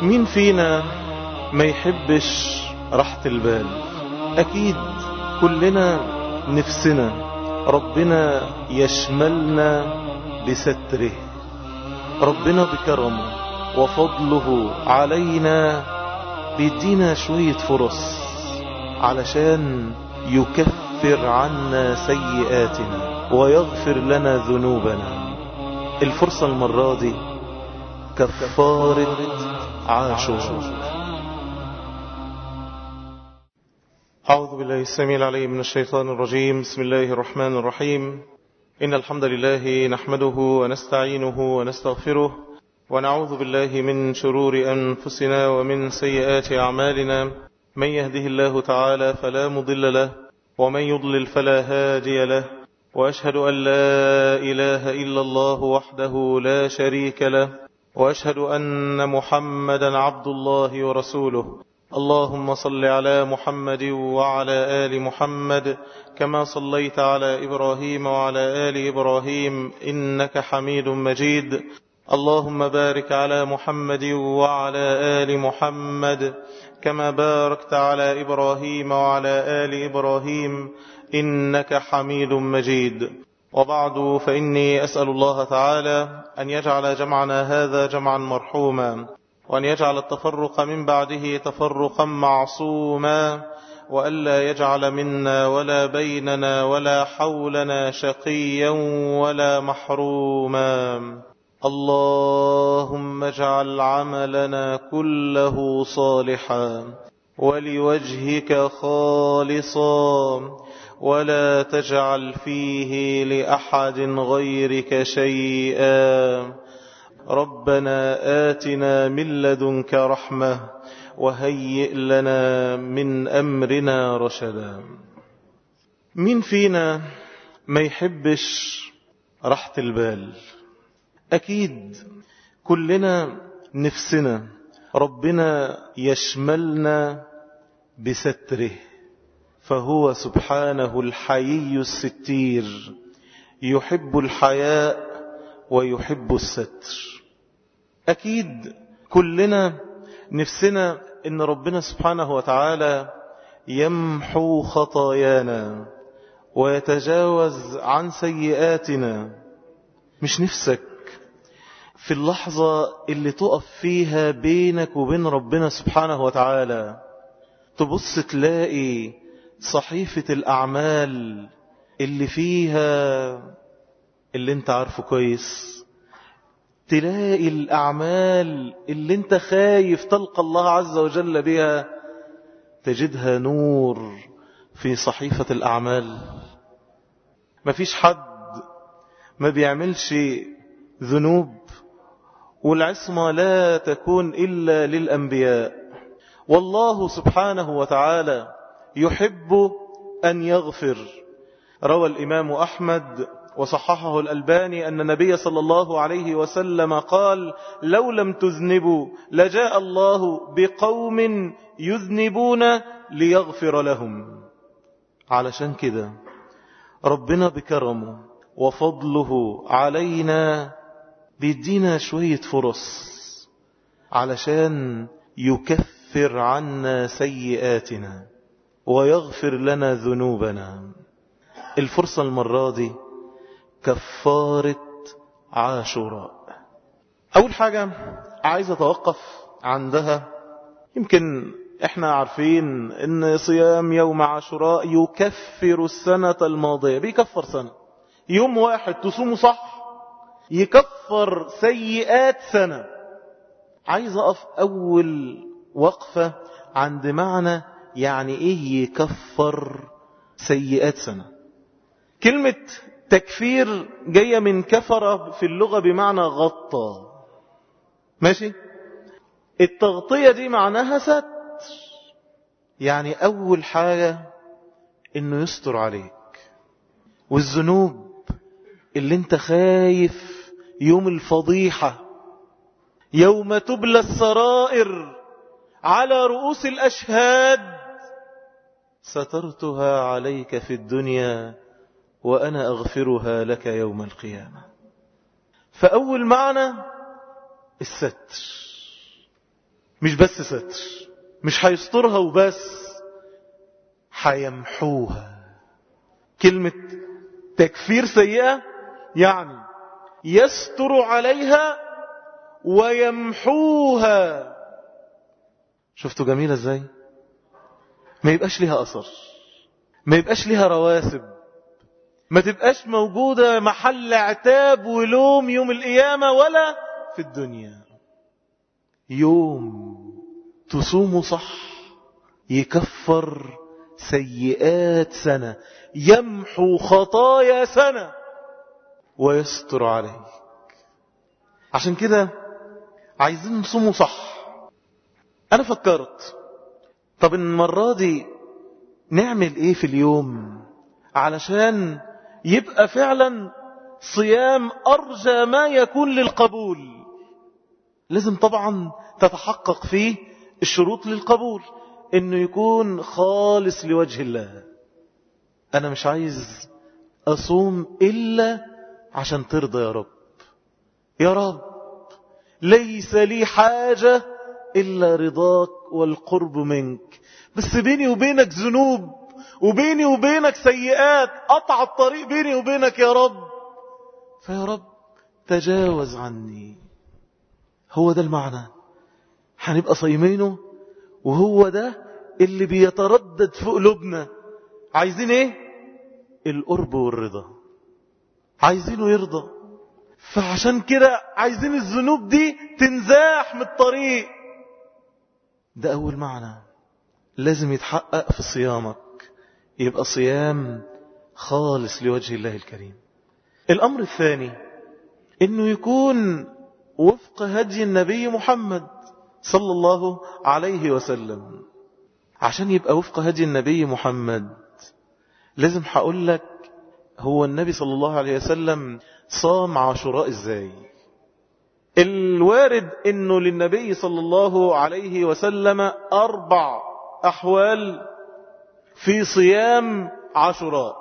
مين فينا ما يحبش راحة البال أكيد كلنا نفسنا ربنا يشملنا بستره ربنا بكرمه وفضله علينا بيدينا شوية فرص علشان يكفر عنا سيئاتنا ويغفر لنا ذنوبنا الفرصة المرة دي كفارة عاشور أعوذ بالله السميع العليم من الشيطان الرجيم بسم الله الرحمن الرحيم إن الحمد لله نحمده ونستعينه ونستغفره ونعوذ بالله من شرور أنفسنا ومن سيئات أعمالنا من يهده الله تعالى فلا مضل له ومن يضلل فلا هادي له وأشهد أن لا إله إلا الله وحده لا شريك له وأشهد أن محمدا عبد الله ورسوله اللهم صل على محمد وعلى آل محمد كما صليت على إبراهيم وعلى آل إبراهيم إنك حميد مجيد اللهم بارك على محمد وعلى آل محمد كما باركت على إبراهيم وعلى آل إبراهيم إنك حميد مجيد وبعد فإني أسأل الله تعالى أن يجعل جمعنا هذا جمعا مرحوما وأن يجعل التفرق من بعده تفرقا معصوما وألا يجعل منا ولا بيننا ولا حولنا شقيا ولا محروما اللهم اجعل عملنا كله صالحا ولوجهك خالصا ولا تجعل فيه لأحد غيرك شيئا ربنا آتنا من لدنك رحمة وهيئ لنا من أمرنا رشدا مين فينا ما يحبش راحة البال أكيد كلنا نفسنا ربنا يشملنا بستره فهو سبحانه الحيي الستير يحب الحياء ويحب الستر أكيد كلنا نفسنا إن ربنا سبحانه وتعالى يمحو خطايانا ويتجاوز عن سيئاتنا مش نفسك في اللحظة اللي تقف فيها بينك وبين ربنا سبحانه وتعالى تبص تلاقي صحيفة الأعمال اللي فيها اللي انت عارفه كويس تلاقي الأعمال اللي انت خايف تلقى الله عز وجل بها تجدها نور في صحيفة الأعمال مفيش حد ما بيعملش ذنوب والعصمة لا تكون إلا للأنبياء والله سبحانه وتعالى يحب أن يغفر روى الإمام أحمد وصححه الألباني أن النبي صلى الله عليه وسلم قال لو لم تذنبوا لجاء الله بقوم يذنبون ليغفر لهم علشان كده ربنا بكرمه وفضله علينا بيدينا شوية فرص علشان يكفر عنا سيئاتنا ويغفر لنا ذنوبنا الفرصة المرة دي كفارة عاشوراء أول حاجة عايز أتوقف عندها يمكن احنا عارفين ان صيام يوم عاشوراء يكفر السنة الماضية بيكفر سنة يوم واحد تصومه صح يكفر سيئات سنة عايز أقف أول وقفة عند معنى يعني إيه يكفر سيئات سنة كلمة تكفير جاية من كفر في اللغة بمعنى غطى ماشي التغطية دي معناها ستر يعني أول حاجة إنه يستر عليك والذنوب اللي انت خايف يوم الفضيحة يوم تبلى السرائر على رؤوس الأشهاد سترتها عليك في الدنيا وأنا أغفرها لك يوم القيامة فأول معنى الستر مش بس ستر مش هيسترها وبس هيمحوها كلمة تكفير سيئة يعني يستر عليها ويمحوها شفتوا جميلة ازاي ما يبقاش لها أثر ما يبقاش لها رواسب ما تبقاش موجودة محل عتاب ولوم يوم القيامة ولا في الدنيا يوم تصوم صح يكفر سيئات سنة يمحو خطايا سنة ويستر عليك عشان كده عايزين نصوموا صح انا فكرت طب المرة دي نعمل ايه في اليوم علشان يبقى فعلا صيام ارجى ما يكون للقبول لازم طبعا تتحقق فيه الشروط للقبول انه يكون خالص لوجه الله انا مش عايز اصوم الا عشان ترضى يا رب يا رب ليس لي حاجة إلا رضاك والقرب منك بس بيني وبينك ذنوب وبيني وبينك سيئات قطع الطريق بيني وبينك يا رب فيا رب تجاوز عني هو ده المعنى هنبقى صايمينه وهو ده اللي بيتردد في قلوبنا عايزين ايه القرب والرضا عايزينه يرضى فعشان كده عايزين الذنوب دي تنزاح من الطريق ده أول معنى لازم يتحقق في صيامك يبقى صيام خالص لوجه الله الكريم الأمر الثاني إنه يكون وفق هدي النبي محمد صلى الله عليه وسلم عشان يبقى وفق هدي النبي محمد لازم هقول لك هو النبي صلى الله عليه وسلم صام عاشوراء ازاي الوارد انه للنبي صلى الله عليه وسلم اربع احوال في صيام عاشوراء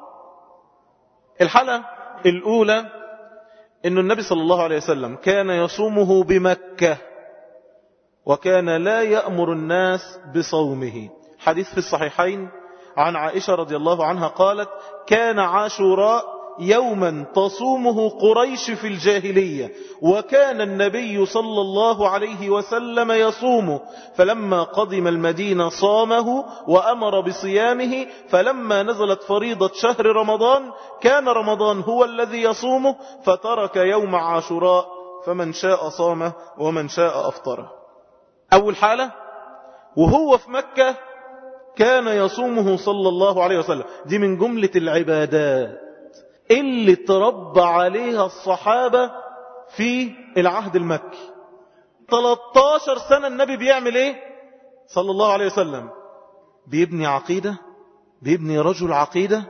الحالة الاولى انه النبي صلى الله عليه وسلم كان يصومه بمكة وكان لا يأمر الناس بصومه حديث في الصحيحين عن عائشة رضي الله عنها قالت كان عاشوراء يوما تصومه قريش في الجاهلية وكان النبي صلى الله عليه وسلم يصومه فلما قدم المدينة صامه وأمر بصيامه فلما نزلت فريضة شهر رمضان كان رمضان هو الذي يصومه فترك يوم عاشوراء فمن شاء صامه ومن شاء أفطره أول حالة وهو في مكة كان يصومه صلى الله عليه وسلم دي من جملة العبادات اللي تربى عليها الصحابة في العهد المكي 13 سنة النبي بيعمل ايه صلى الله عليه وسلم بيبني عقيدة بيبني رجل عقيدة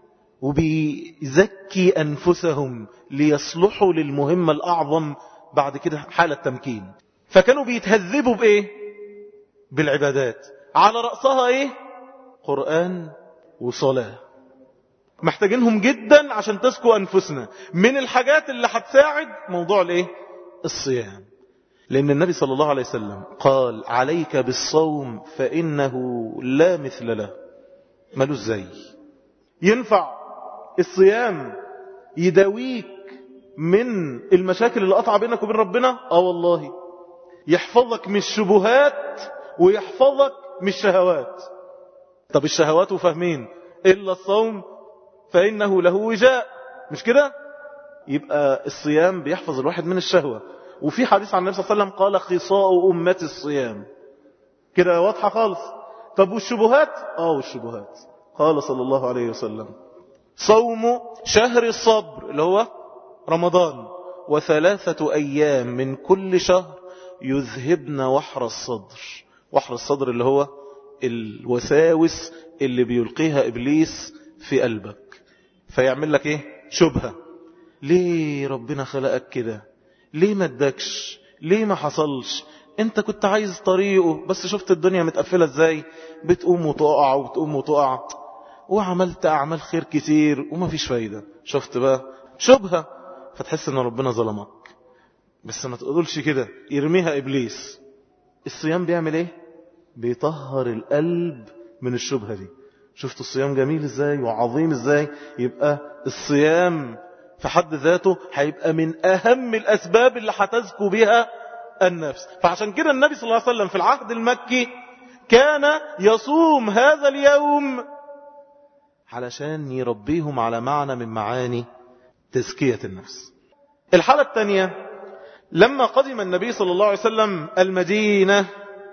وبيزكي أنفسهم ليصلحوا للمهمة الأعظم بعد كده حالة تمكين فكانوا بيتهذبوا بإيه بالعبادات على رأسها إيه قرآن وصلاة محتاجينهم جدا عشان تسكوا أنفسنا من الحاجات اللي هتساعد موضوع الايه الصيام لأن النبي صلى الله عليه وسلم قال عليك بالصوم فإنه لا مثل له ملوش زي ينفع الصيام يداويك من المشاكل اللي قطع بينك وبين ربنا اه والله يحفظك من الشبهات ويحفظك من الشهوات طب الشهوات وفاهمين إلا الصوم فإنه له وجاء مش كده يبقى الصيام بيحفظ الواحد من الشهوة وفي حديث عن النبي صلى الله عليه وسلم قال خصاء أمة الصيام كده واضحة خالص طب والشبهات اه والشبهات قال صلى الله عليه وسلم صوم شهر الصبر اللي هو رمضان وثلاثة أيام من كل شهر يذهبن وحر الصدر وحر الصدر اللي هو الوساوس اللي بيلقيها إبليس في قلبك فيعمل لك ايه شبهة ليه ربنا خلقك كده ليه ما ادكش ليه ما حصلش انت كنت عايز طريقه بس شفت الدنيا متقفلة ازاي بتقوم وتقع وبتقوم وتقع وعملت اعمال خير كتير وما فيش فايدة شفت بقى شبهة فتحس ان ربنا ظلمك بس ما تقولش كده يرميها ابليس الصيام بيعمل ايه بيطهر القلب من الشبهة دي شفت الصيام جميل ازاي وعظيم ازاي يبقى الصيام في حد ذاته هيبقى من اهم الاسباب اللي هتزكو بها النفس فعشان كده النبي صلى الله عليه وسلم في العهد المكي كان يصوم هذا اليوم علشان يربيهم على معنى من معاني تزكية النفس الحالة الثانية لما قدم النبي صلى الله عليه وسلم المدينة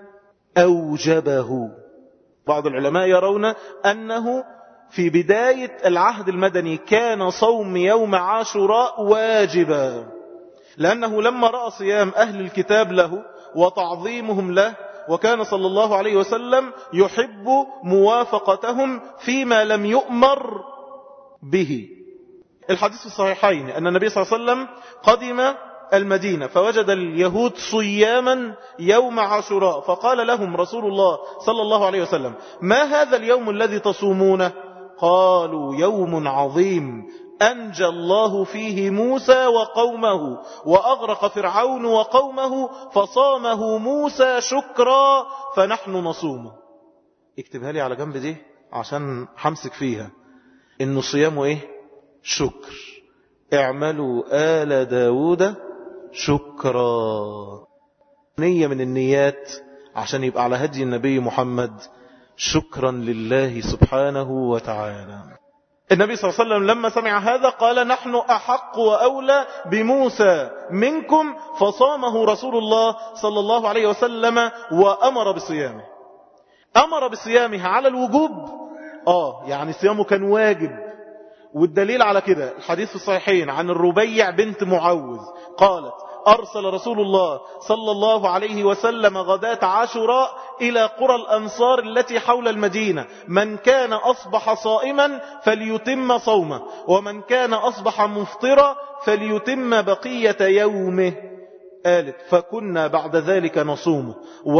أوجبه بعض العلماء يرون أنه في بداية العهد المدني كان صوم يوم عاشوراء واجبا لأنه لما رأى صيام أهل الكتاب له وتعظيمهم له وكان صلى الله عليه وسلم يحب موافقتهم فيما لم يؤمر به الحديث الصحيحين أن النبي صلى الله عليه وسلم قدم المدينة فوجد اليهود صياما يوم عاشوراء فقال لهم رسول الله صلى الله عليه وسلم ما هذا اليوم الذي تصومونه قالوا يوم عظيم أنجى الله فيه موسى وقومه وأغرق فرعون وقومه فصامه موسى شكرا فنحن نصومه اكتبها لي على جنب دي عشان حمسك فيها إنه صيامه إيه شكر اعملوا آل داود شكرا نية من النيات عشان يبقى على هدي النبي محمد شكرا لله سبحانه وتعالى النبي صلى الله عليه وسلم لما سمع هذا قال نحن أحق وأولى بموسى منكم فصامه رسول الله صلى الله عليه وسلم وأمر بصيامه أمر بصيامه على الوجوب آه يعني صيامه كان واجب والدليل على كده الحديث في الصحيحين عن الربيع بنت معوذ قالت أرسل رسول الله صلى الله عليه وسلم غداة عاشوراء إلى قرى الأنصار التي حول المدينة من كان أصبح صائما فليتم صومه ومن كان أصبح مفطرا فليتم بقية يومه قالت فكنا بعد ذلك نصوم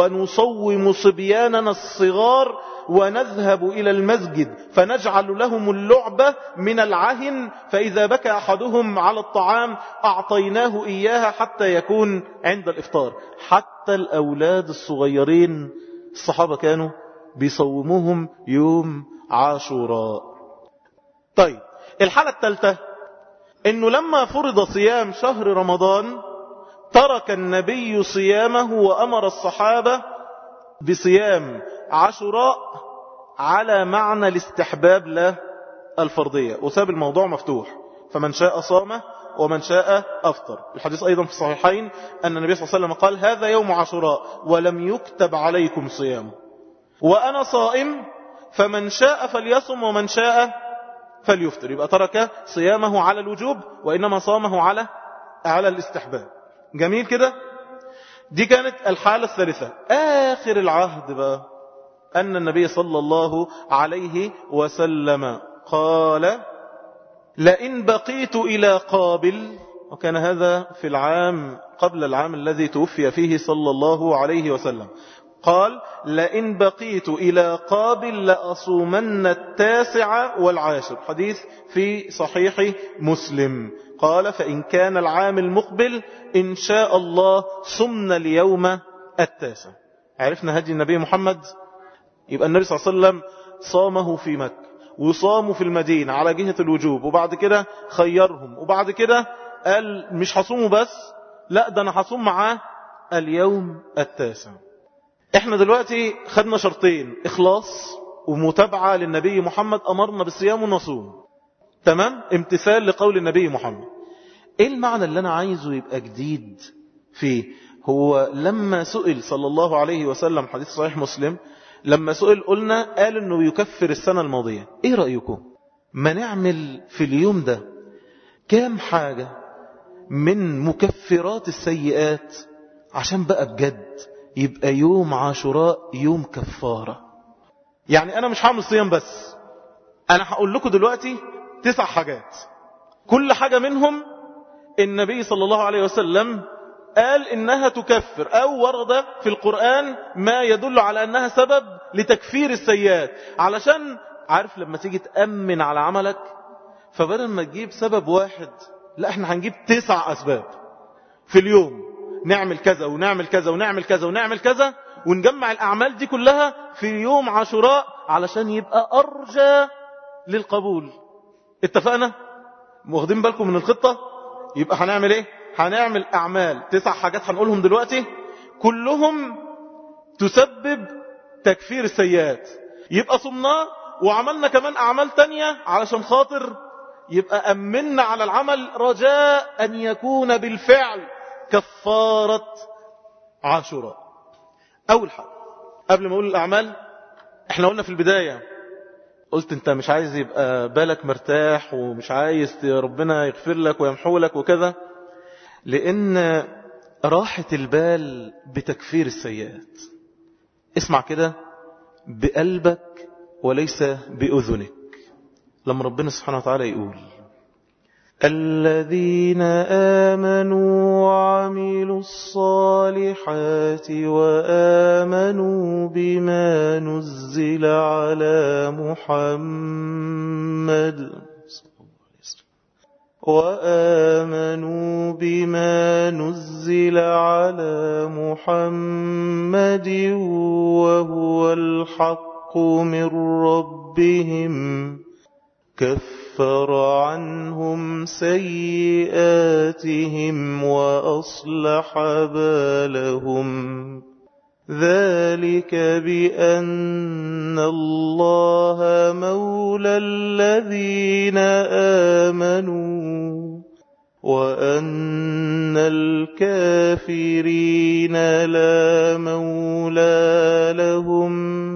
ونصوم صبياننا الصغار ونذهب إلى المسجد فنجعل لهم اللعبة من العهن فإذا بكى أحدهم على الطعام أعطيناه إياها حتى يكون عند الإفطار حتى الأولاد الصغيرين الصحابة كانوا بيصوموهم يوم عاشوراء طيب الحالة الثالثة انه لما فرض صيام شهر رمضان ترك النبي صيامه وأمر الصحابة بصيام عاشوراء على معنى الاستحباب لا الفرضية وساب الموضوع مفتوح فمن شاء صامه ومن شاء أفطر الحديث أيضا في الصحيحين أن النبي صلى الله عليه وسلم قال هذا يوم عاشوراء ولم يكتب عليكم صيامه وأنا صائم فمن شاء فليصم ومن شاء فليفطر يبقى ترك صيامه على الوجوب وإنما صامه على على الاستحباب جميل كده دي كانت الحالة الثالثة آخر العهد بقى أن النبي صلى الله عليه وسلم قال لئن بقيت إلى قابل وكان هذا في العام قبل العام الذي توفي فيه صلى الله عليه وسلم قال لئن بقيت إلى قابل لأصومن التاسع والعاشر حديث في صحيح مسلم قال فإن كان العام المقبل إن شاء الله صمنا اليوم التاسع عرفنا هدي النبي محمد يبقى النبي صلى الله عليه وسلم صامه في مكة وصاموا في المدينة على جهة الوجوب وبعد كده خيرهم وبعد كده قال مش هصومه بس لا ده انا هصوم معاه اليوم التاسع احنا دلوقتي خدنا شرطين اخلاص ومتابعة للنبي محمد امرنا بالصيام ونصوم تمام امتثال لقول النبي محمد ايه المعنى اللي انا عايزه يبقى جديد فيه هو لما سئل صلى الله عليه وسلم حديث صحيح مسلم لما سئل قلنا قال انه يكفر السنة الماضية ايه رأيكم ما نعمل في اليوم ده كام حاجة من مكفرات السيئات عشان بقى بجد يبقى يوم عاشوراء يوم كفارة يعني انا مش هعمل صيام بس انا هقول لكم دلوقتي تسع حاجات كل حاجة منهم النبي صلى الله عليه وسلم قال إنها تكفر أو ورد في القرآن ما يدل على أنها سبب لتكفير السيئات علشان عارف لما تيجي تأمن على عملك فبدل ما تجيب سبب واحد لا احنا هنجيب تسع أسباب في اليوم نعمل كذا ونعمل كذا ونعمل كذا ونعمل كذا ونجمع الأعمال دي كلها في يوم عاشوراء علشان يبقى أرجى للقبول اتفقنا واخدين بالكم من الخطة يبقى هنعمل ايه هنعمل أعمال تسع حاجات هنقولهم دلوقتي كلهم تسبب تكفير السيئات يبقى صمناه وعملنا كمان أعمال تانية علشان خاطر يبقى أمنا على العمل رجاء أن يكون بالفعل كفارة عاشوراء أول حاجة قبل ما أقول الأعمال احنا قلنا في البداية قلت انت مش عايز يبقى بالك مرتاح ومش عايز ربنا يغفر لك ويمحو لك وكذا لأن راحة البال بتكفير السيئات اسمع كده بقلبك وليس بأذنك لما ربنا سبحانه وتعالى يقول الذين آمنوا وعملوا الصالحات وآمنوا بما نزل على محمد وآمنوا بما نزل على محمد وهو الحق من ربهم كفر عنهم سيئاتهم وأصلح بالهم ذلك بأن الله مولى الذين آمنوا وأن الكافرين لا مولى لهم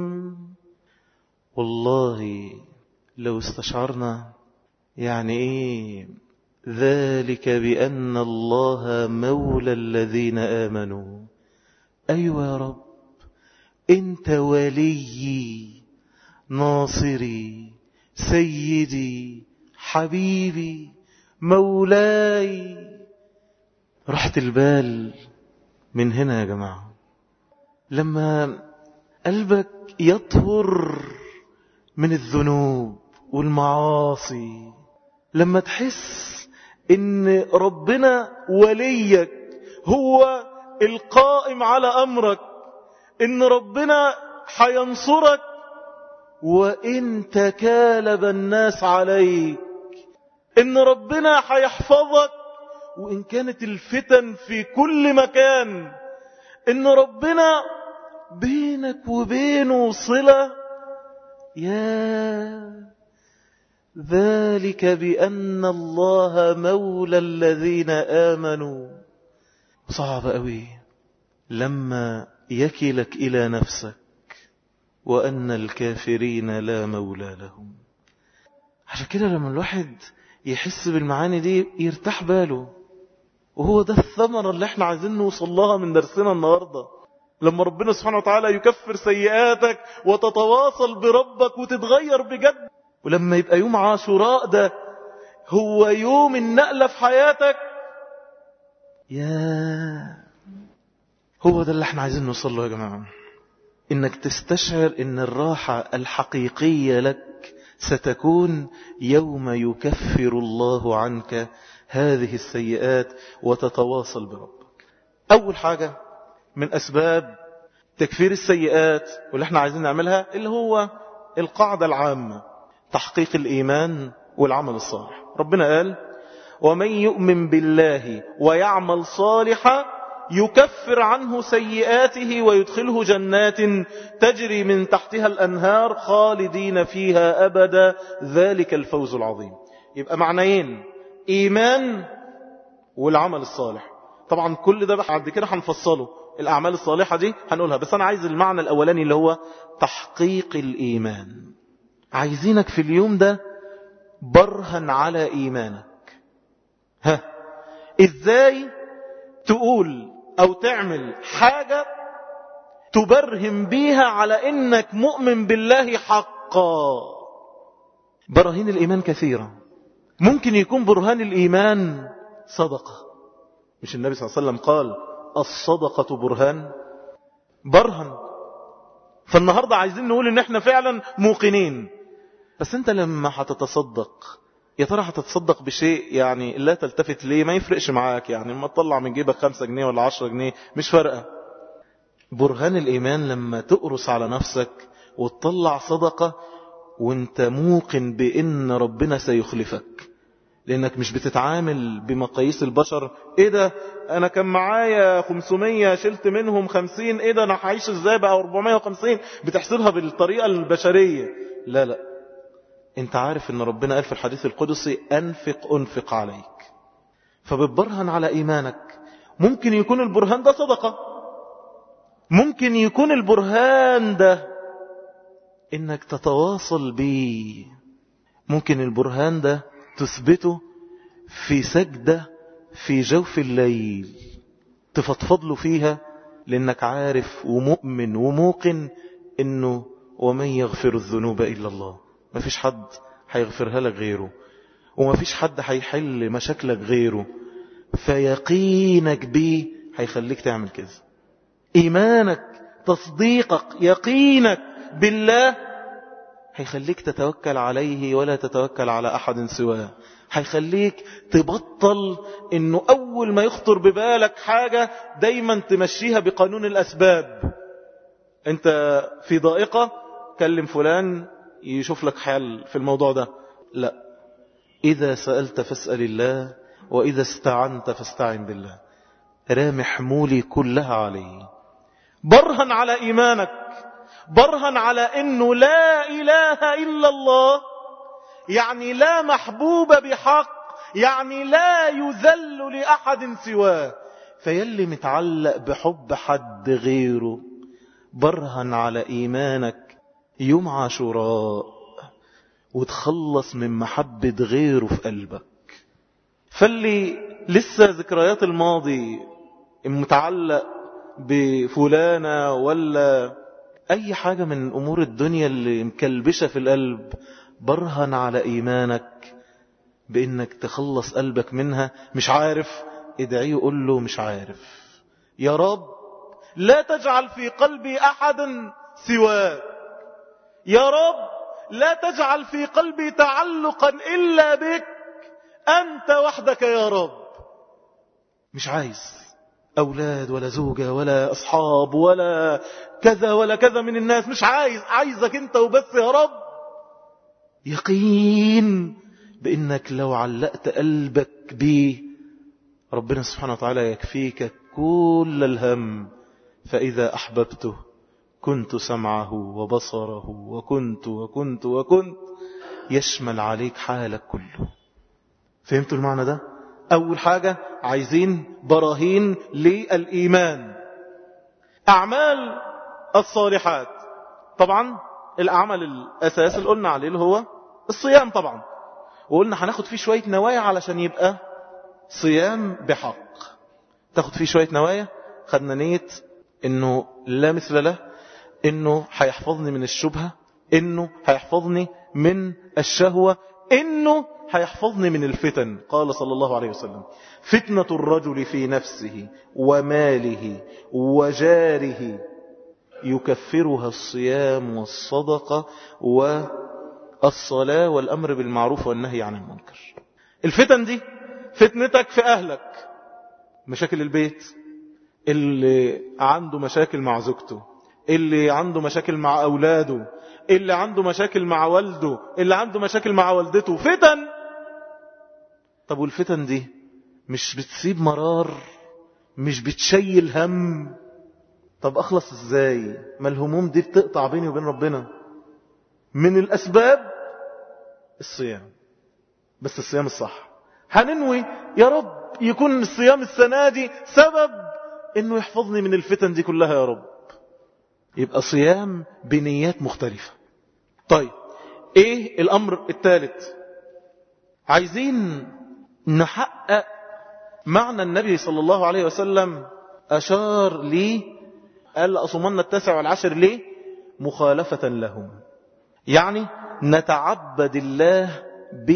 والله لو استشعرنا يعني ايه ذلك بأن الله مولى الذين آمنوا أيوة يا رب انت وليي ناصري سيدي حبيبي مولاي راحة البال من هنا يا جماعة لما قلبك يطهر من الذنوب والمعاصي لما تحس ان ربنا وليك هو القائم على أمرك إن ربنا حينصرك وإن تكالب الناس عليك إن ربنا حيحفظك وإن كانت الفتن في كل مكان إن ربنا بينك وبينه صلة يا ذلك بأن الله مولى الذين آمنوا صعب قوي لما يكلك إلى نفسك وأن الكافرين لا مولى لهم عشان كده لما الواحد يحس بالمعاني دي يرتاح باله وهو ده الثمرة اللي احنا عايزين نوصل لها من درسنا النهاردة لما ربنا سبحانه وتعالى يكفر سيئاتك وتتواصل بربك وتتغير بجد ولما يبقى يوم عاشوراء ده هو يوم النقلة في حياتك يا هو ده اللي احنا عايزين نوصل له يا جماعة انك تستشعر ان الراحة الحقيقية لك ستكون يوم يكفر الله عنك هذه السيئات وتتواصل بربك اول حاجة من اسباب تكفير السيئات واللي احنا عايزين نعملها اللي هو القاعدة العامة تحقيق الايمان والعمل الصالح ربنا قال ومن يؤمن بالله ويعمل صالحا يكفر عنه سيئاته ويدخله جنات تجري من تحتها الأنهار خالدين فيها أبدا ذلك الفوز العظيم يبقى معنيين إيمان والعمل الصالح طبعا كل ده بعد كده هنفصله الأعمال الصالحة دي هنقولها بس أنا عايز المعنى الأولاني اللي هو تحقيق الإيمان عايزينك في اليوم ده برهن على إيمانك ها ازاي تقول او تعمل حاجة تبرهن بيها على انك مؤمن بالله حقا براهين الايمان كثيرة ممكن يكون برهان الايمان صدقة مش النبي صلى الله عليه وسلم قال الصدقة برهان برهن فالنهاردة عايزين نقول ان احنا فعلا موقنين بس انت لما هتتصدق يا ترى هتتصدق بشيء يعني لا تلتفت ليه ما يفرقش معاك يعني ما تطلع من جيبك خمسة جنيه ولا عشرة جنيه مش فارقة برهان الإيمان لما تقرص على نفسك وتطلع صدقة وانت موقن بأن ربنا سيخلفك لأنك مش بتتعامل بمقاييس البشر ايه ده انا كان معايا 500 شلت منهم 50 ايه ده انا هعيش ازاي بقى 450 بتحسبها بالطريقة البشرية لا لا انت عارف ان ربنا قال في الحديث القدسي انفق انفق عليك فبتبرهن على ايمانك ممكن يكون البرهان ده صدقة ممكن يكون البرهان ده انك تتواصل بيه ممكن البرهان ده تثبته في سجدة في جوف الليل تفضفض له فيها لانك عارف ومؤمن وموقن انه ومن يغفر الذنوب الا الله ما فيش حد هيغفرها لك غيره وما فيش حد هيحل مشاكلك غيره فيقينك بيه هيخليك تعمل كده ايمانك تصديقك يقينك بالله هيخليك تتوكل عليه ولا تتوكل على احد سواه هيخليك تبطل انه اول ما يخطر ببالك حاجة دايما تمشيها بقانون الاسباب انت في ضائقة كلم فلان يشوف لك حل في الموضوع ده لا اذا سألت فاسأل الله واذا استعنت فاستعن بالله رامي حمولي كلها عليه برهن على ايمانك برهن على انه لا اله الا الله يعني لا محبوب بحق يعني لا يذل لاحد سواه فيلي متعلق بحب حد غيره برهن على ايمانك يوم عاشوراء وتخلص من محبة غيره في قلبك فاللي لسه ذكريات الماضي متعلق بفلانة ولا أي حاجة من أمور الدنيا اللي مكلبشة في القلب برهن على إيمانك بإنك تخلص قلبك منها مش عارف ادعيه قول له مش عارف يا رب لا تجعل في قلبي أحد سواك يا رب لا تجعل في قلبي تعلقا إلا بك أنت وحدك يا رب مش عايز أولاد ولا زوجة ولا أصحاب ولا كذا ولا كذا من الناس مش عايز عايزك أنت وبس يا رب يقين بأنك لو علقت قلبك بيه ربنا سبحانه وتعالى يكفيك كل الهم فإذا أحببته كنت سمعه وبصره وكنت وكنت وكنت يشمل عليك حالك كله فهمتوا المعنى ده أول حاجة عايزين براهين للإيمان أعمال الصالحات طبعا العمل الأساس اللي قلنا عليه اللي هو الصيام طبعا وقلنا هناخد فيه شوية نوايا علشان يبقى صيام بحق تاخد فيه شوية نوايا خدنا نية انه لا مثل له انه هيحفظني من الشبهة انه هيحفظني من الشهوة انه هيحفظني من الفتن قال صلى الله عليه وسلم فتنة الرجل في نفسه وماله وجاره يكفرها الصيام والصدقة والصلاة والأمر بالمعروف والنهي عن المنكر الفتن دي فتنتك في أهلك مشاكل البيت اللي عنده مشاكل مع زوجته اللي عنده مشاكل مع أولاده اللي عنده مشاكل مع والده اللي عنده مشاكل مع والدته فتن طب والفتن دي مش بتسيب مرار مش بتشيل هم طب أخلص إزاي ما الهموم دي بتقطع بيني وبين ربنا من الأسباب الصيام بس الصيام الصح هننوي يا رب يكون الصيام السنة دي سبب انه يحفظني من الفتن دي كلها يا رب يبقى صيام بنيات مختلفة طيب ايه الامر الثالث عايزين نحقق معنى النبي صلى الله عليه وسلم اشار لي قال أصمنا التاسع والعشر ليه مخالفة لهم يعني نتعبد الله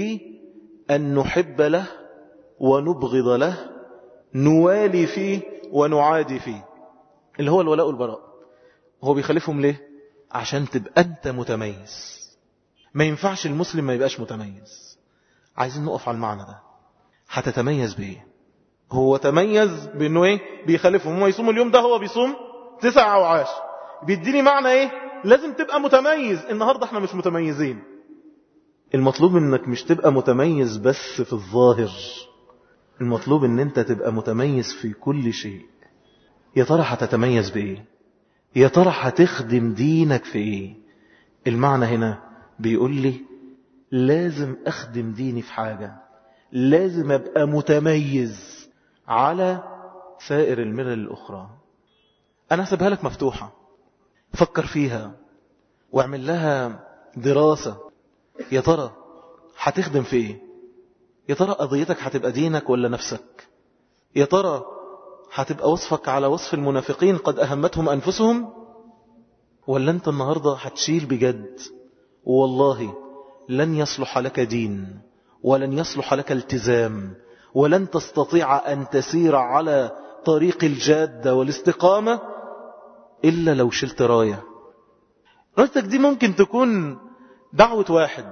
بأن نحب له ونبغض له نوالي فيه ونعادي فيه اللي هو الولاء والبراء هو بيخالفهم ليه عشان تبقى أنت متميز ما ينفعش المسلم ما يبقاش متميز عايزين نقف على المعنى ده هتتميز بايه هو تميز بانه ايه بيخالفهم هو يصوم اليوم ده هو بيصوم تسع او عاش بيديني معنى ايه لازم تبقى متميز النهاردة احنا مش متميزين المطلوب انك مش تبقى متميز بس في الظاهر المطلوب ان انت تبقى متميز في كل شيء يا ترى هتتميز بايه يا ترى هتخدم دينك في ايه المعنى هنا بيقول لي لازم اخدم ديني في حاجة لازم ابقى متميز على سائر الملل الاخرى انا هسيبها لك مفتوحة فكر فيها واعمل لها دراسة يا ترى هتخدم في ايه يا ترى قضيتك هتبقى دينك ولا نفسك يا ترى هتبقى وصفك على وصف المنافقين قد أهمتهم أنفسهم ولا أنت النهاردة هتشيل بجد والله لن يصلح لك دين ولن يصلح لك التزام ولن تستطيع أن تسير على طريق الجادة والاستقامة إلا لو شلت راية رايتك دي ممكن تكون دعوة واحد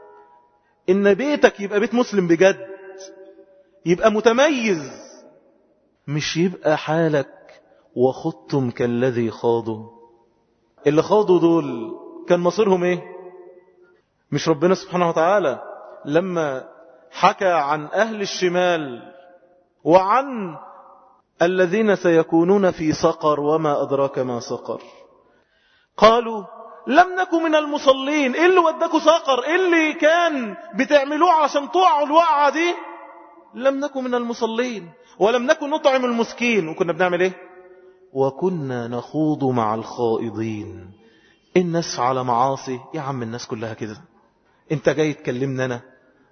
إن بيتك يبقى بيت مسلم بجد يبقى متميز مش يبقى حالك وخضتم كالذي خاضوا اللي خاضوا دول كان مصيرهم ايه مش ربنا سبحانه وتعالى لما حكى عن أهل الشمال وعن الذين سيكونون في سقر وما أدراك ما سقر قالوا لم نكن من المصلين ايه اللي وداكوا سقر ايه اللي كان بتعملوه عشان تقعوا الوقعة دي لم نكن من المصلين ولم نكن نطعم المسكين وكنا بنعمل ايه وكنا نخوض مع الخائضين الناس على معاصي يا عم الناس كلها كده انت جاي تكلمنا انا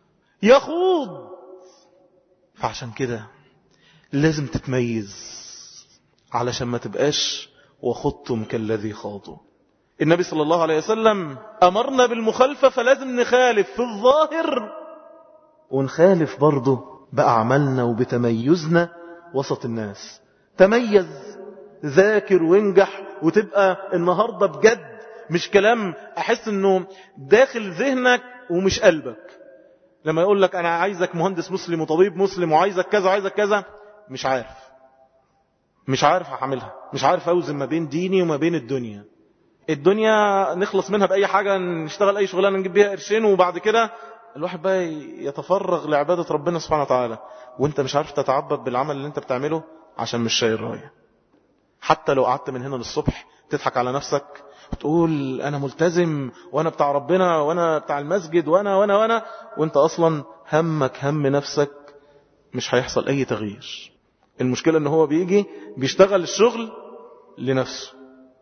يخوض فعشان كده لازم تتميز علشان ما تبقاش وخضتم كالذي خاضوا النبي صلى الله عليه وسلم أمرنا بالمخالفة فلازم نخالف في الظاهر ونخالف برضه بأعمالنا وبتميزنا وسط الناس تميز ذاكر وانجح وتبقى النهاردة بجد مش كلام أحس أنه داخل ذهنك ومش قلبك لما يقول لك أنا عايزك مهندس مسلم وطبيب مسلم وعايزك كذا وعايزك كذا مش عارف مش عارف هعملها مش عارف أوزن ما بين ديني وما بين الدنيا الدنيا نخلص منها بأي حاجة نشتغل أي شغلانة نجيب بيها قرشين وبعد كده الواحد بقى يتفرغ لعبادة ربنا سبحانه وتعالى وانت مش عارف تتعبد بالعمل اللي انت بتعمله عشان مش شايل راية حتى لو قعدت من هنا للصبح تضحك على نفسك وتقول انا ملتزم وانا بتاع ربنا وانا بتاع المسجد وانا وانا وانا وانت اصلا همك هم نفسك مش هيحصل اي تغيير المشكلة ان هو بيجي بيشتغل الشغل لنفسه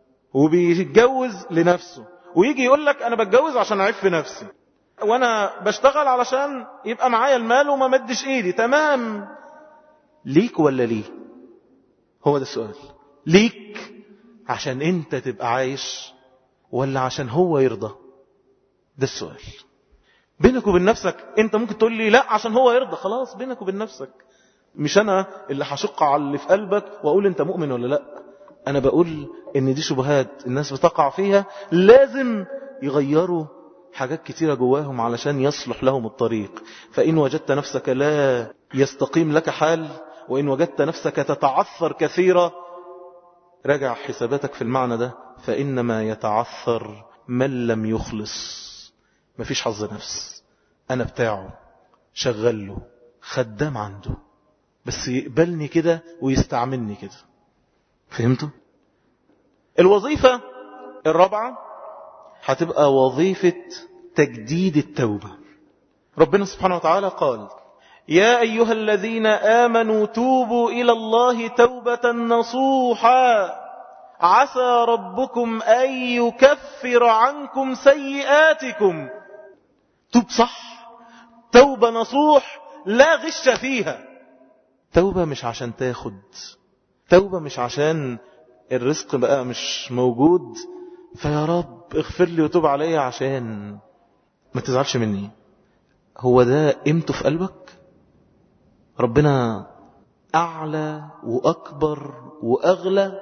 وبيتجوز لنفسه ويجي يقول لك انا بتجوز عشان اعف نفسي وانا بشتغل علشان يبقى معايا المال وما مدش ايدي تمام ليك ولا ليه هو ده السؤال ليك عشان انت تبقى عايش ولا عشان هو يرضى ده السؤال بينك وبين نفسك انت ممكن تقول لي لا عشان هو يرضى خلاص بينك وبين نفسك مش انا اللي هشق على اللي في قلبك واقول انت مؤمن ولا لا انا بقول ان دي شبهات الناس بتقع فيها لازم يغيروا حاجات كتيرة جواهم علشان يصلح لهم الطريق فإن وجدت نفسك لا يستقيم لك حال وإن وجدت نفسك تتعثر كثيرا راجع حساباتك في المعنى ده فإنما يتعثر من لم يخلص مفيش حظ نفس أنا بتاعه شغل له خدام عنده بس يقبلني كده ويستعملني كده فهمتوا الوظيفة الرابعة هتبقى وظيفة تجديد التوبة ربنا سبحانه وتعالى قال يا أيها الذين آمنوا توبوا إلى الله توبة نصوحا عسى ربكم أن يكفر عنكم سيئاتكم توب صح توبة نصوح لا غش فيها توبة مش عشان تاخد توبة مش عشان الرزق بقى مش موجود فيا رب اغفر لي وتوب علي عشان ما تزعلش مني هو ده قيمته في قلبك ربنا أعلى وأكبر وأغلى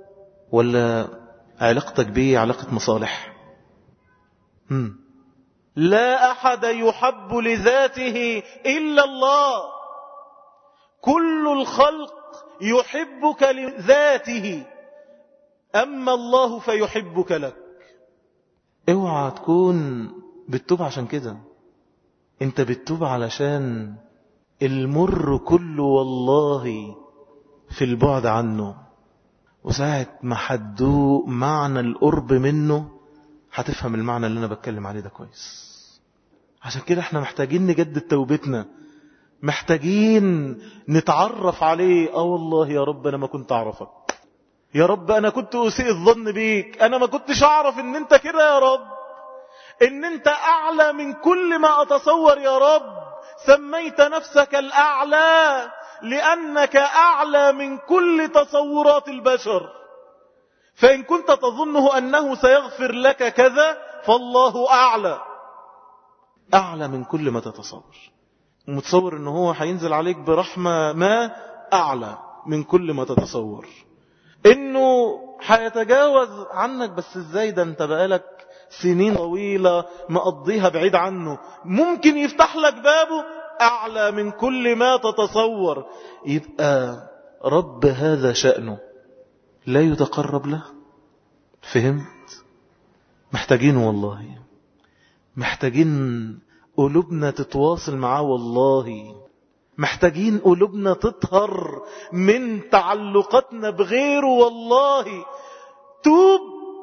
ولا علاقتك بيه علاقة مصالح هم. لا أحد يحب لذاته إلا الله كل الخلق يحبك لذاته أما الله فيحبك لك اوعى تكون بتتوب عشان كده انت بتتوب علشان المر كله والله في البعد عنه وساعة ما حدوق معنى القرب منه هتفهم المعنى اللي انا بتكلم عليه ده كويس عشان كده احنا محتاجين نجدد توبتنا محتاجين نتعرف عليه اه والله يا رب انا ما كنت اعرفك يا رب انا كنت اسيء الظن بيك انا ما كنتش اعرف ان انت كده يا رب ان انت اعلى من كل ما اتصور يا رب سميت نفسك الاعلى لانك اعلى من كل تصورات البشر فان كنت تظنه انه سيغفر لك كذا فالله اعلى اعلى من كل ما تتصور متصور ان هو هينزل عليك برحمة ما اعلى من كل ما تتصور انه هيتجاوز عنك بس ازاي ده انت بقالك سنين طويلة مقضيها بعيد عنه ممكن يفتح لك بابه اعلى من كل ما تتصور يبقى رب هذا شأنه لا يتقرب له فهمت محتاجين والله محتاجين قلوبنا تتواصل معاه والله محتاجين قلوبنا تطهر من تعلقاتنا بغيره والله توب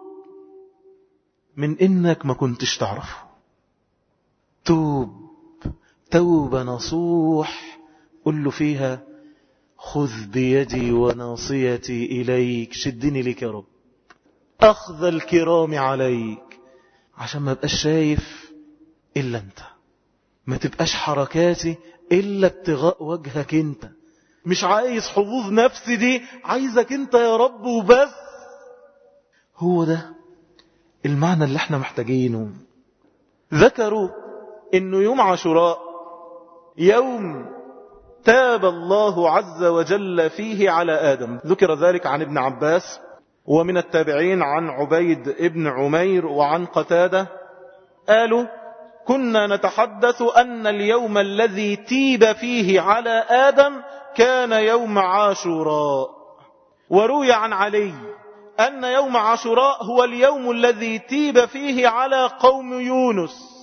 من انك ما كنتش تعرفه توب توبة نصوح قل له فيها خذ بيدي وناصيتي إليك شدني لك يا رب أخذ الكرام عليك عشان ما بقاش شايف إلا أنت ما تبقاش حركاتي إلا ابتغاء وجهك أنت مش عايز حظوظ نفسي دي عايزك أنت يا رب وبس هو ده المعنى اللي احنا محتاجينه ذكروا انه يوم عاشوراء يوم تاب الله عز وجل فيه على آدم ذكر ذلك عن ابن عباس ومن التابعين عن عبيد ابن عمير وعن قتادة قالوا كنا نتحدث أن اليوم الذي تيب فيه على آدم كان يوم عاشوراء وروي عن علي أن يوم عاشوراء هو اليوم الذي تيب فيه على قوم يونس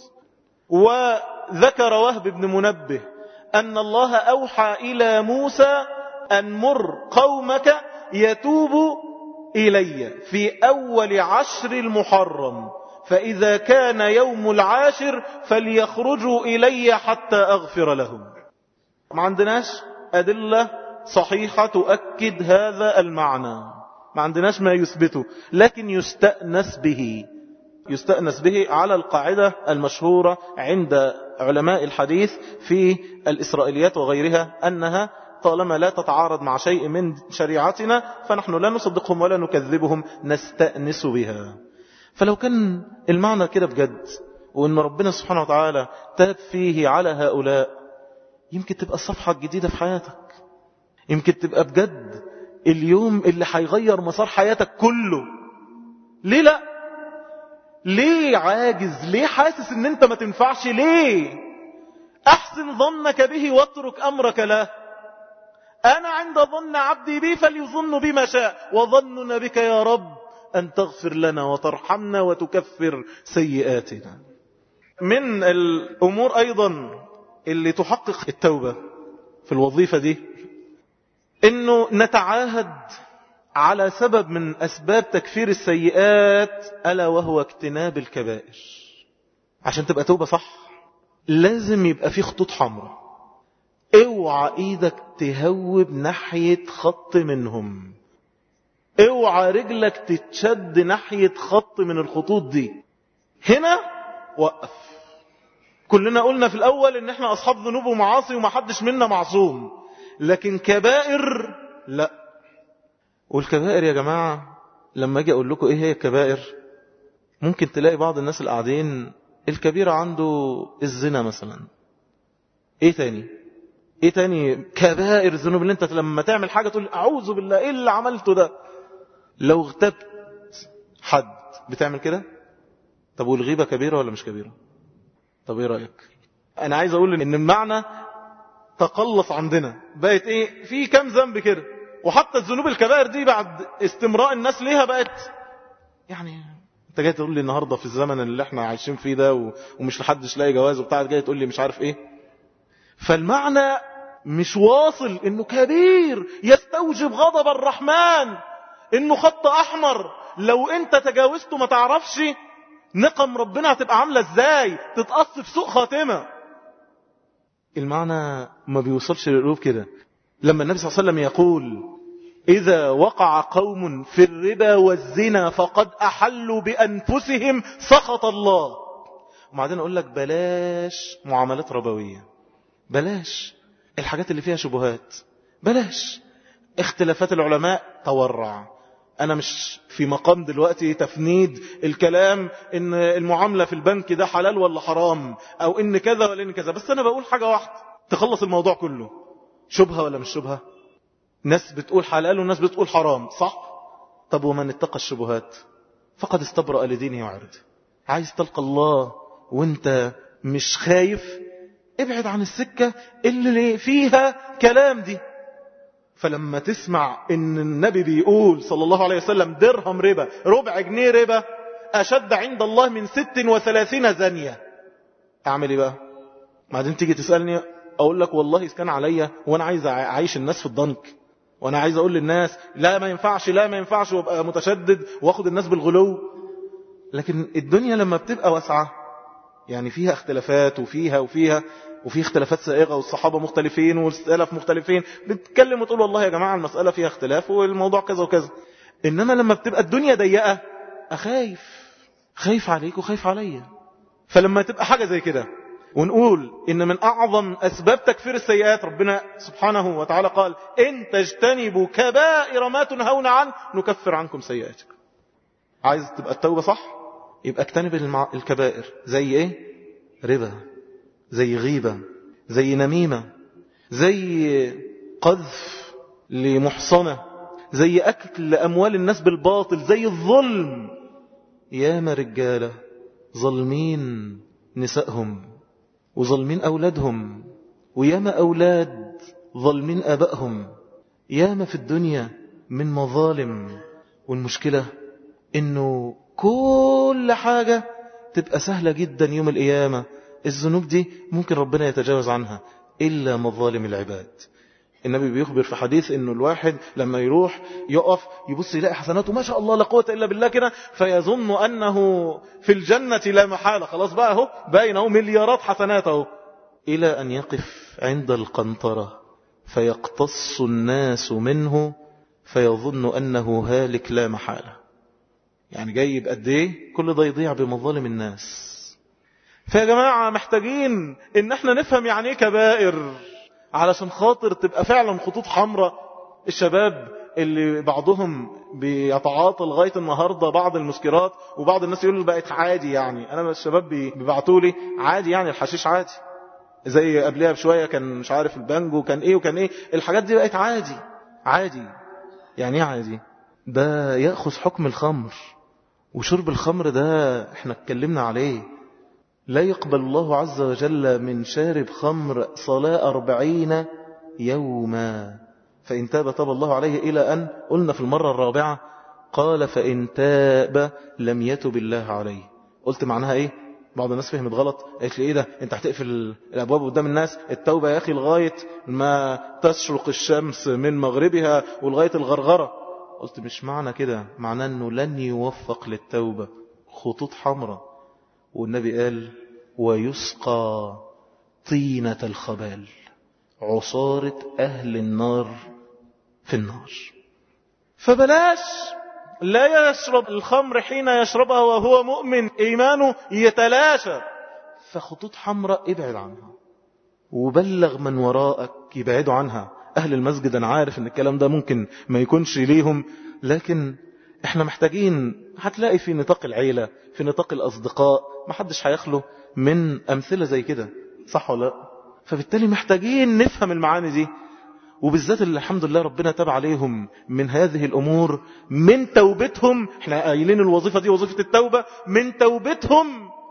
وذكر وهب بن منبه أن الله أوحى إلى موسى أن مر قومك يتوب إلي في أول عشر المحرم فإذا كان يوم العاشر فليخرجوا إلي حتى أغفر لهم ما عندناش أدلة صحيحة تؤكد هذا المعنى ما عندناش ما يثبته لكن يستأنس به يستأنس به على القاعدة المشهورة عند علماء الحديث في الإسرائيليات وغيرها أنها طالما لا تتعارض مع شيء من شريعتنا فنحن لا نصدقهم ولا نكذبهم نستأنس بها فلو كان المعنى كده بجد وأن ربنا سبحانه وتعالى تاب فيه على هؤلاء يمكن تبقى الصفحة الجديدة في حياتك يمكن تبقى بجد اليوم اللي هيغير مسار حياتك كله ليه لا ليه عاجز ليه حاسس ان انت ما تنفعش ليه احسن ظنك به واترك امرك له انا عند ظن عبدي بي فليظن بما شاء وظننا بك يا رب ان تغفر لنا وترحمنا وتكفر سيئاتنا من الامور ايضا اللي تحقق التوبة في الوظيفة دي انه نتعاهد على سبب من أسباب تكفير السيئات ألا وهو اجتناب الكبائر عشان تبقى توبة صح لازم يبقى في خطوط حمراء اوعى ايدك تهوب ناحية خط منهم اوعى رجلك تتشد ناحية خط من الخطوط دي هنا وقف كلنا قلنا في الاول ان احنا اصحاب ذنوب ومعاصي ومحدش منا معصوم لكن كبائر لا والكبائر يا جماعة لما اجي اقول لكم ايه هي الكبائر ممكن تلاقي بعض الناس القاعدين الكبيرة عنده الزنا مثلا ايه تاني ايه تاني كبائر الذنوب اللي انت لما تعمل حاجة تقول اعوذ بالله ايه اللي عملته ده لو اغتبت حد بتعمل كده طب والغيبة كبيرة ولا مش كبيرة طب ايه رأيك انا عايز اقول ان المعنى تقلص عندنا بقت ايه في كام ذنب كده وحتى الذنوب الكبائر دي بعد استمراء الناس ليها بقت يعني انت جاي تقول لي النهارده في الزمن اللي احنا عايشين فيه ده و... ومش لحدش لاقي جواز وبتاع جاي تقول لي مش عارف ايه فالمعنى مش واصل انه كبير يستوجب غضب الرحمن انه خط احمر لو انت تجاوزته ما تعرفش نقم ربنا هتبقى عاملة ازاي تتقص في سوء خاتمة المعنى ما بيوصلش للقلوب كده لما النبي صلى الله عليه وسلم يقول إذا وقع قوم في الربا والزنا فقد أحلوا بأنفسهم سخط الله وبعدين أقول لك بلاش معاملات ربوية بلاش الحاجات اللي فيها شبهات بلاش اختلافات العلماء تورع أنا مش في مقام دلوقتي تفنيد الكلام إن المعاملة في البنك ده حلال ولا حرام أو إن كذا ولا إن كذا بس أنا بقول حاجة واحدة تخلص الموضوع كله شبهة ولا مش شبهة ناس بتقول حلال وناس بتقول حرام صح طب ومن اتقى الشبهات فقد استبرأ لدينه وعرضه عايز تلقى الله وانت مش خايف ابعد عن السكة اللي فيها كلام دي فلما تسمع ان النبي بيقول صلى الله عليه وسلم درهم ربا ربع جنيه ربا اشد عند الله من ست وثلاثين زانية اعمل ايه بقى بعدين تيجي تسألني اقول لك والله كان عليا وانا عايز اعيش الناس في الضنك وانا عايز اقول للناس لا ما ينفعش لا ما ينفعش وابقى متشدد واخد الناس بالغلو لكن الدنيا لما بتبقى واسعة يعني فيها اختلافات وفيها وفيها وفي اختلافات سائغة والصحابة مختلفين والسلف مختلفين بتتكلم وتقول والله يا جماعة المسألة فيها اختلاف والموضوع كذا وكذا إنما لما بتبقى الدنيا ضيقة أخايف خايف عليك وخايف عليا فلما تبقى حاجة زي كده ونقول إن من أعظم أسباب تكفير السيئات ربنا سبحانه وتعالى قال إن تجتنبوا كبائر ما تنهون عنه نكفر عنكم سيئاتكم عايز تبقى التوبة صح يبقى اجتنب الكبائر زي ايه ربا زي غيبة زي نميمة زي قذف لمحصنة زي أكل أموال الناس بالباطل زي الظلم ياما رجالة ظلمين نسائهم وظلمين أولادهم وياما أولاد ظلمين أبائهم ياما في الدنيا من مظالم والمشكلة إنه كل حاجة تبقى سهلة جدا يوم القيامة الذنوب دي ممكن ربنا يتجاوز عنها إلا مظالم العباد النبي بيخبر في حديث انه الواحد لما يروح يقف يبص يلاقي حسناته ما شاء الله لا قوه الا بالله كده فيظن انه في الجنه لا محاله خلاص بقى اهو باين اهو مليارات حسنات اهو الى ان يقف عند القنطره فيقتص الناس منه فيظن انه هالك لا محاله يعني جاي بقد ايه كل ده يضيع بمظالم الناس فيا جماعة محتاجين ان احنا نفهم يعني ايه كبائر علشان خاطر تبقى فعلا خطوط حمراء الشباب اللي بعضهم بيتعاطى لغاية النهاردة بعض المسكرات وبعض الناس يقولوا بقت عادي يعني انا الشباب بيبعتوا لي عادي يعني الحشيش عادي زي قبلها بشوية كان مش عارف البانجو كان ايه وكان ايه الحاجات دي بقت عادي عادي يعني ايه عادي ده يأخذ حكم الخمر وشرب الخمر ده احنا اتكلمنا عليه لا يقبل الله عز وجل من شارب خمر صلاة أربعين يوما فإن تاب تاب الله عليه إلى أن قلنا في المرة الرابعة قال فإن تاب لم يتب الله عليه قلت معناها إيه بعض الناس فهمت غلط قالت لي إيه ده أنت هتقفل الأبواب قدام الناس التوبة يا أخي لغاية ما تشرق الشمس من مغربها ولغاية الغرغرة قلت مش معنى كده معناه أنه لن يوفق للتوبة خطوط حمراء والنبي قال ويسقى طينة الخبال عصارة أهل النار في النار فبلاش لا يشرب الخمر حين يشربها وهو مؤمن إيمانه يتلاشى فخطوط حمراء ابعد عنها وبلغ من وراءك يبعدوا عنها أهل المسجد أنا عارف أن الكلام ده ممكن ما يكونش ليهم لكن احنا محتاجين هتلاقي في نطاق العيلة في نطاق الأصدقاء ما حدش هيخلو من أمثلة زي كده صح ولا لا فبالتالي محتاجين نفهم المعاني دي وبالذات اللي الحمد لله ربنا تاب عليهم من هذه الأمور من توبتهم احنا قايلين الوظيفة دي وظيفة التوبة من توبتهم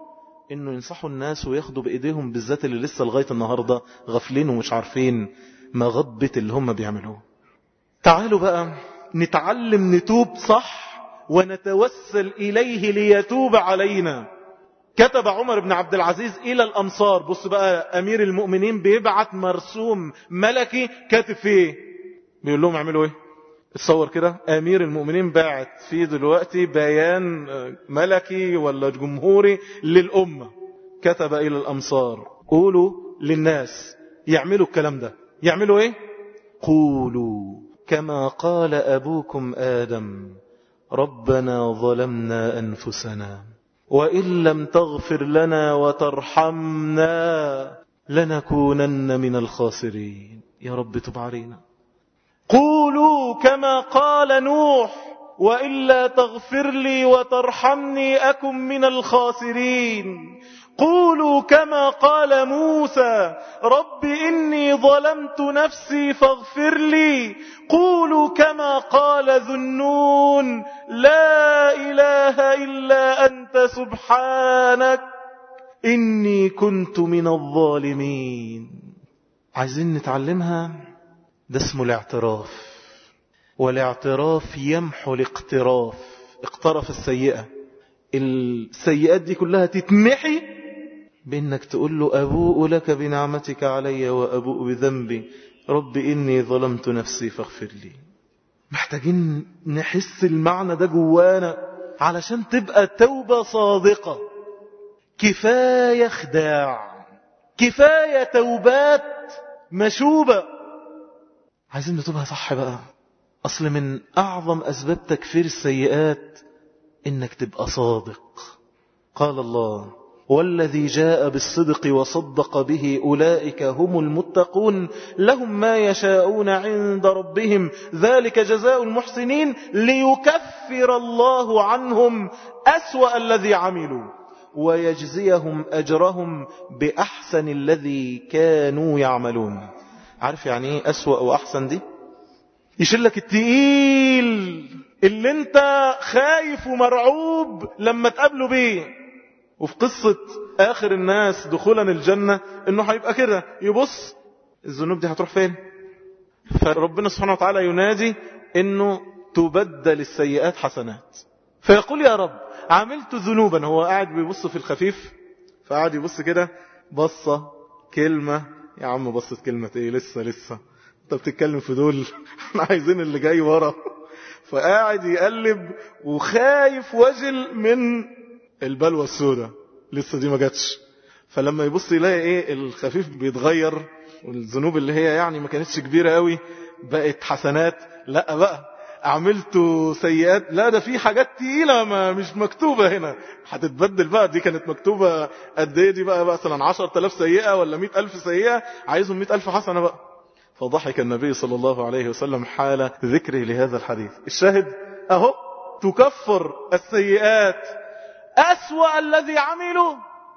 انه ينصحوا الناس وياخدوا بايديهم بالذات اللي لسه لغاية النهاردة غافلين ومش عارفين مغبة اللي هم بيعملوه تعالوا بقى نتعلم نتوب صح ونتوسل إليه ليتوب علينا كتب عمر بن عبد العزيز إلى الأنصار بص بقى أمير المؤمنين بيبعت مرسوم ملكي كاتب فيه بيقول لهم اعملوا ايه اتصور كده أمير المؤمنين باعت فيه دلوقتي بيان ملكي ولا جمهوري للأمة كتب إلى الأمصار قولوا للناس يعملوا الكلام ده يعملوا ايه قولوا كما قال أبوكم آدم ربنا ظلمنا أنفسنا وإن لم تغفر لنا وترحمنا لنكونن من الخاسرين يا رب تب علينا قولوا كما قال نوح وإلا تغفر لي وترحمني أكن من الخاسرين قولوا كما قال موسى رب إني ظلمت نفسي فاغفر لي قولوا كما قال ذنون لا إله إلا أنت سبحانك إني كنت من الظالمين عايزين نتعلمها ده اسمه الاعتراف والاعتراف يمحو الاقتراف اقترف السيئة السيئات دي كلها تتمحي بانك تقول له ابوء لك بنعمتك علي وابوء بذنبي رب اني ظلمت نفسي فاغفر لي محتاجين نحس المعنى ده جوانا علشان تبقى توبة صادقة كفاية خداع كفاية توبات مشوبة عايزين نتوبها صح بقى أصل من أعظم أسباب تكفير السيئات إنك تبقى صادق قال الله والذي جاء بالصدق وصدق به أولئك هم المتقون لهم ما يشاءون عند ربهم ذلك جزاء المحسنين ليكفر الله عنهم أسوأ الذي عملوا ويجزيهم أجرهم بأحسن الذي كانوا يعملون عارف يعني ايه أسوأ وأحسن دي يشلك التقيل اللي انت خايف ومرعوب لما تقابله بيه وفي قصة آخر الناس دخولا الجنة انه هيبقى كده يبص الذنوب دي هتروح فين فربنا سبحانه وتعالى ينادي انه تبدل السيئات حسنات فيقول يا رب عملت ذنوبا هو قاعد بيبص في الخفيف فقاعد يبص كده بصة كلمة يا عم بصت كلمة ايه لسه لسه انت بتتكلم في دول احنا عايزين اللي جاي ورا فقاعد يقلب وخايف وجل من البلوى السوداء لسه دي ما جاتش فلما يبص يلاقي ايه الخفيف بيتغير والذنوب اللي هي يعني ما كانتش كبيرة قوي بقت حسنات لا بقى عملت سيئات لا ده في حاجات تقيلة ما مش مكتوبة هنا هتتبدل بقى دي كانت مكتوبة قد ايه دي بقى مثلا عشر تلاف سيئة ولا مئة ألف سيئة عايزهم مئة ألف حسنة بقى فضحك النبي صلى الله عليه وسلم حال ذكره لهذا الحديث الشاهد اهو تكفر السيئات أسوأ الذي عملوا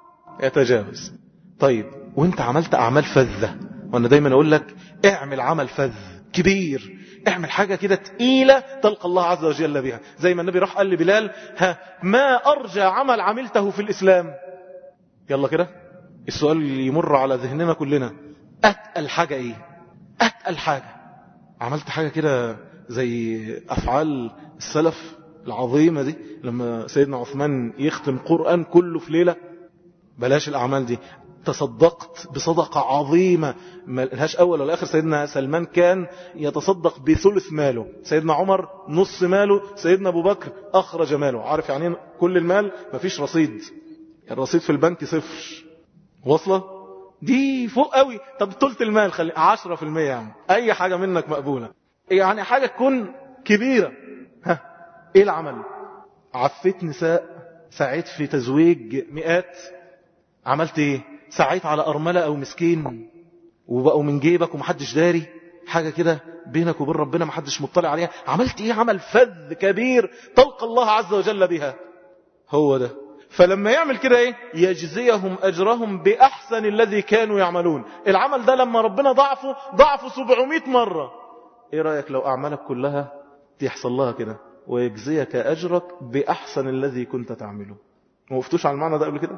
يتجاوز طيب وانت عملت أعمال فذة وانا دايما اقول لك اعمل عمل فذ كبير اعمل حاجة كده تقيلة تلقى الله عز وجل بها زي ما النبي راح قال لبلال ها ما أرجى عمل عملته في الإسلام يلا كده السؤال اللي يمر على ذهننا كلنا أتقل حاجة ايه أتقل حاجة عملت حاجة كده زي أفعال السلف العظيمة دي لما سيدنا عثمان يختم قرآن كله في ليلة بلاش الأعمال دي تصدقت بصدقة عظيمة ما لهاش أول ولا آخر سيدنا سلمان كان يتصدق بثلث ماله سيدنا عمر نص ماله سيدنا أبو بكر أخرج ماله عارف يعني كل المال مفيش رصيد الرصيد في البنك صفر واصلة دي فوق قوي طب ثلث المال خلي عشرة في المية يعني أي حاجة منك مقبولة يعني حاجة تكون كبيرة ها ايه العمل عفيت نساء ساعدت في تزويج مئات عملت ايه سعيت على أرملة أو مسكين وبقوا من جيبك ومحدش داري حاجة كده بينك وبين ربنا محدش مطلع عليها عملت ايه عمل فذ كبير تلقى الله عز وجل بها هو ده فلما يعمل كده ايه يجزيهم أجرهم بأحسن الذي كانوا يعملون العمل ده لما ربنا ضعفه ضعفه 700 مرة ايه رأيك لو أعمالك كلها تحصل لها كده ويجزيك أجرك بأحسن الذي كنت تعمله ما وفتوش على المعنى ده قبل كده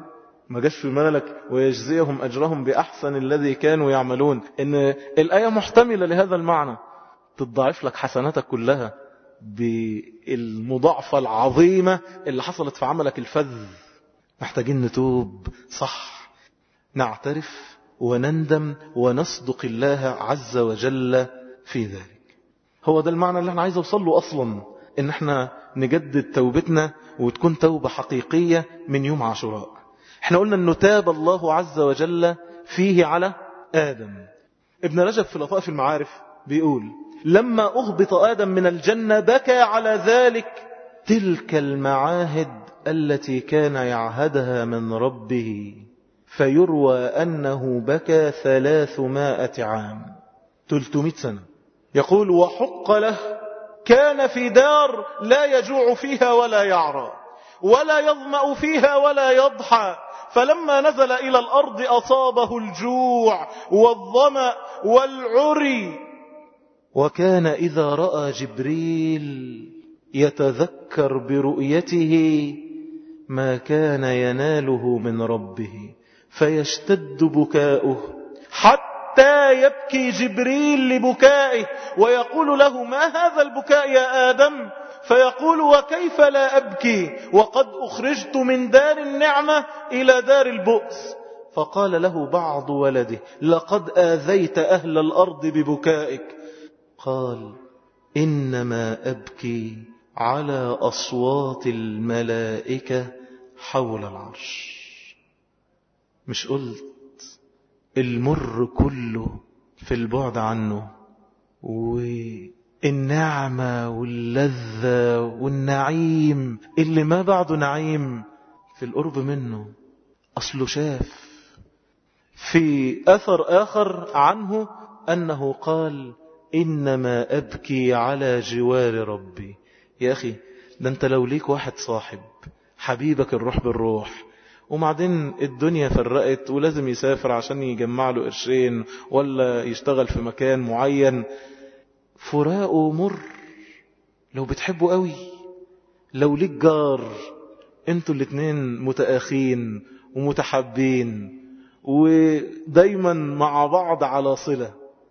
ما جاش في بالك ويجزيهم أجرهم بأحسن الذي كانوا يعملون إن الآية محتملة لهذا المعنى تضاعف لك حسناتك كلها بالمضاعفة العظيمة اللي حصلت في عملك الفذ محتاجين نتوب صح نعترف ونندم ونصدق الله عز وجل في ذلك هو ده المعنى اللي احنا عايز اوصل له اصلا ان احنا نجدد توبتنا وتكون توبة حقيقية من يوم عاشوراء احنا قلنا انه تاب الله عز وجل فيه على آدم ابن رجب في لطائف المعارف بيقول لما أهبط آدم من الجنة بكى على ذلك تلك المعاهد التي كان يعهدها من ربه فيروى أنه بكى ثلاثمائة عام تلتمائة سنة يقول وحق له كان في دار لا يجوع فيها ولا يعرى ولا يظمأ فيها ولا يضحى فلما نزل إلى الأرض أصابه الجوع والظمأ والعري وكان إذا رأى جبريل يتذكر برؤيته ما كان يناله من ربه فيشتد بكاؤه حتى يبكي جبريل لبكائه ويقول له ما هذا البكاء يا آدم فيقول وكيف لا أبكي وقد أخرجت من دار النعمة إلى دار البؤس فقال له بعض ولده لقد آذيت أهل الأرض ببكائك قال إنما أبكي على أصوات الملائكة حول العرش مش قلت المر كله في البعد عنه والنعمة واللذة والنعيم اللي ما بعده نعيم في القرب منه أصله شاف في أثر آخر عنه أنه قال إنما أبكي على جوار ربي يا أخي ده أنت لو ليك واحد صاحب حبيبك الروح بالروح وبعدين الدنيا فرقت ولازم يسافر عشان يجمع له قرشين ولا يشتغل في مكان معين فراقه مر لو بتحبه قوي لو ليك جار انتوا الاتنين متآخين ومتحبين ودايما مع بعض على صلة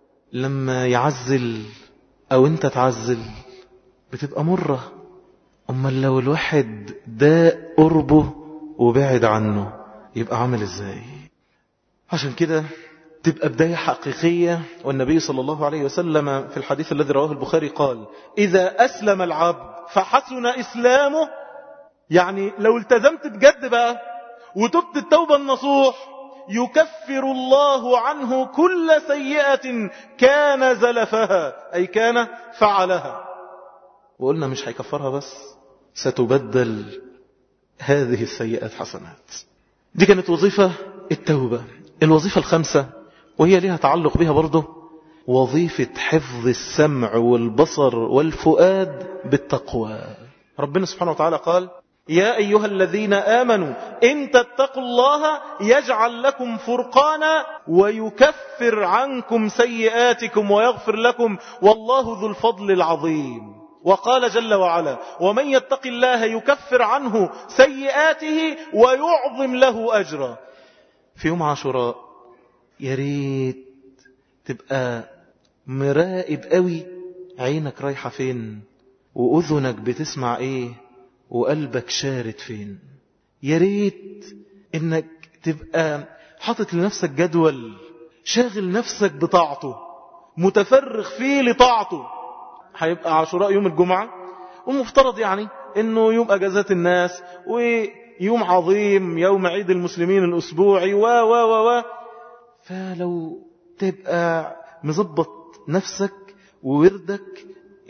لما يعزل او انت تعزل بتبقى مرة اما لو الواحد داء قربه وبعد عنه يبقى عامل ازاي عشان كده تبقى بداية حقيقية والنبي صلى الله عليه وسلم في الحديث الذي رواه البخاري قال إذا أسلم العبد فحسن إسلامه يعني لو التزمت بجد بقى وتبت التوبة النصوح يكفر الله عنه كل سيئة كان زلفها أي كان فعلها وقلنا مش هيكفرها بس ستبدل هذه السيئات حسنات دي كانت وظيفة التوبة الوظيفة الخامسة وهي لها تعلق بها برضه وظيفة حفظ السمع والبصر والفؤاد بالتقوى ربنا سبحانه وتعالى قال يا أيها الذين آمنوا إن تتقوا الله يجعل لكم فرقانا ويكفر عنكم سيئاتكم ويغفر لكم والله ذو الفضل العظيم وقال جل وعلا ومن يتق الله يكفر عنه سيئاته ويعظم له أجرا في يوم عاشوراء يا ريت تبقى مراقب قوي عينك رايحة فين وأذنك بتسمع ايه وقلبك شارد فين يا ريت انك تبقى حاطط لنفسك جدول شاغل نفسك بطاعته متفرغ فيه لطاعته هيبقى عاشوراء يوم الجمعة ومفترض يعني انه يوم اجازات الناس ويوم عظيم يوم عيد المسلمين الاسبوعي و و و و فلو تبقى مظبط نفسك ووردك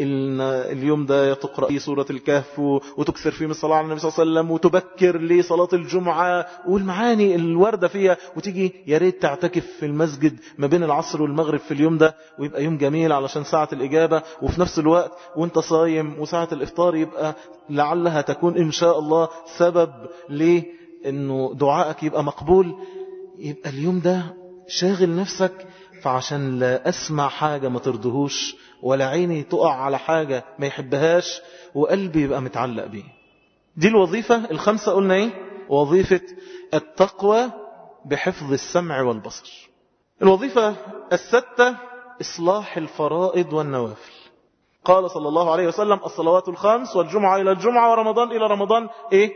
اليوم ده تقرأ فيه سورة الكهف وتكثر فيه من الصلاة على النبي صلى الله عليه وسلم وتبكر لصلاة الجمعة والمعاني الوردة فيها وتيجي يا ريت تعتكف في المسجد ما بين العصر والمغرب في اليوم ده ويبقى يوم جميل علشان ساعة الإجابة وفي نفس الوقت وانت صايم وساعة الإفطار يبقى لعلها تكون إن شاء الله سبب ليه انه دعائك يبقى مقبول يبقى اليوم ده شاغل نفسك فعشان لا أسمع حاجة ما ترضهوش ولا عيني تقع على حاجة ما يحبهاش وقلبي يبقى متعلق بيه دي الوظيفة الخمسة قلنا ايه وظيفة التقوى بحفظ السمع والبصر الوظيفة الستة إصلاح الفرائض والنوافل قال صلى الله عليه وسلم الصلوات الخمس والجمعة إلى الجمعة ورمضان إلى رمضان إيه؟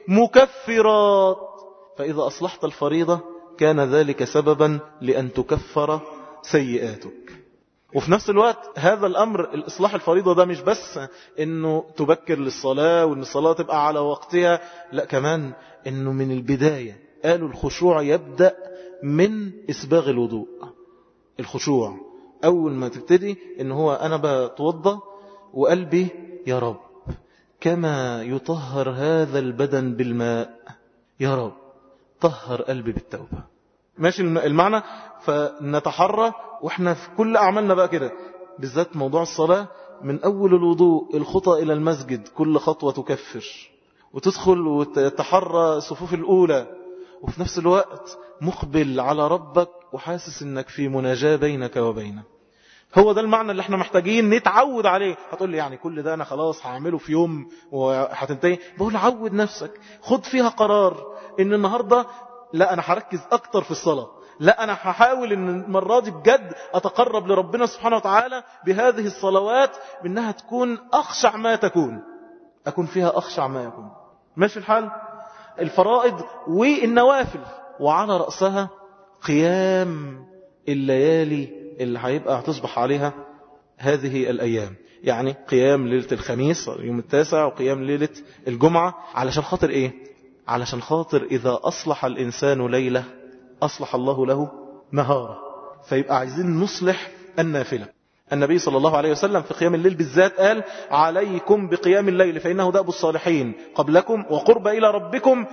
مكفرات فإذا أصلحت الفريضة كان ذلك سببا لأن تكفر سيئاتك وفي نفس الوقت هذا الأمر الإصلاح الفريضة ده مش بس أنه تبكر للصلاة وأن الصلاة تبقى على وقتها لا كمان أنه من البداية قالوا الخشوع يبدأ من إسباغ الوضوء الخشوع أول ما تبتدي أن هو أنا بتوضى وقلبي يا رب كما يطهر هذا البدن بالماء يا رب طهر قلبي بالتوبة ماشي المعنى فنتحرى واحنا في كل أعمالنا بقى كده بالذات موضوع الصلاة من أول الوضوء الخطى إلى المسجد كل خطوة تكفر وتدخل وتتحرى صفوف الأولى وفي نفس الوقت مقبل على ربك وحاسس انك في مناجاة بينك وبينه هو ده المعنى اللي احنا محتاجين نتعود عليه هتقول لي يعني كل ده انا خلاص هعمله في يوم وهتنتهي بقول عود نفسك خد فيها قرار ان النهاردة لا انا هركز اكتر في الصلاة لا أنا هحاول أن المرة دي بجد أتقرب لربنا سبحانه وتعالى بهذه الصلوات بأنها تكون أخشع ما تكون أكون فيها أخشع ما يكون ماشي الحال الفرائض والنوافل وعلى رأسها قيام الليالي اللي هيبقى هتصبح عليها هذه الأيام يعني قيام ليلة الخميس يوم التاسع وقيام ليلة الجمعة علشان خاطر إيه علشان خاطر إذا أصلح الإنسان ليلة أصلح الله له نهارا فيبقى عايزين نصلح النافلة النبي صلى الله عليه وسلم في قيام الليل بالذات قال عليكم بقيام الليل فإنه دأب الصالحين قبلكم وقرب إلى ربكم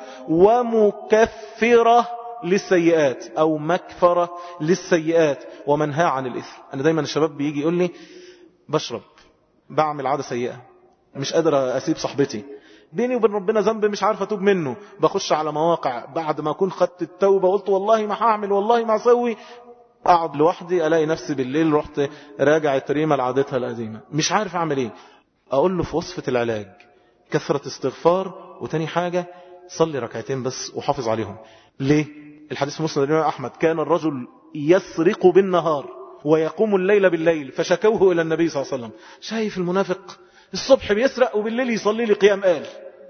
ومكفرة للسيئات أو مكفرة للسيئات ومنهى عن الإثم أنا دايما الشباب بيجي يقول لي بشرب بعمل عادة سيئة مش قادر أسيب صحبتي بيني وبين ربنا ذنب مش عارف اتوب منه بخش على مواقع بعد ما اكون خدت التوبة قلت والله ما هعمل والله ما اسوي اقعد لوحدي الاقي نفسي بالليل رحت راجع التريمة لعادتها القديمة مش عارف اعمل ايه اقول له في وصفة العلاج كثرة استغفار وتاني حاجة صلي ركعتين بس وحافظ عليهم ليه الحديث في مسلم الإمام أحمد كان الرجل يسرق بالنهار ويقوم الليل بالليل فشكوه إلى النبي صلى الله عليه وسلم شايف المنافق الصبح بيسرق وبالليل يصلي لي قيام قال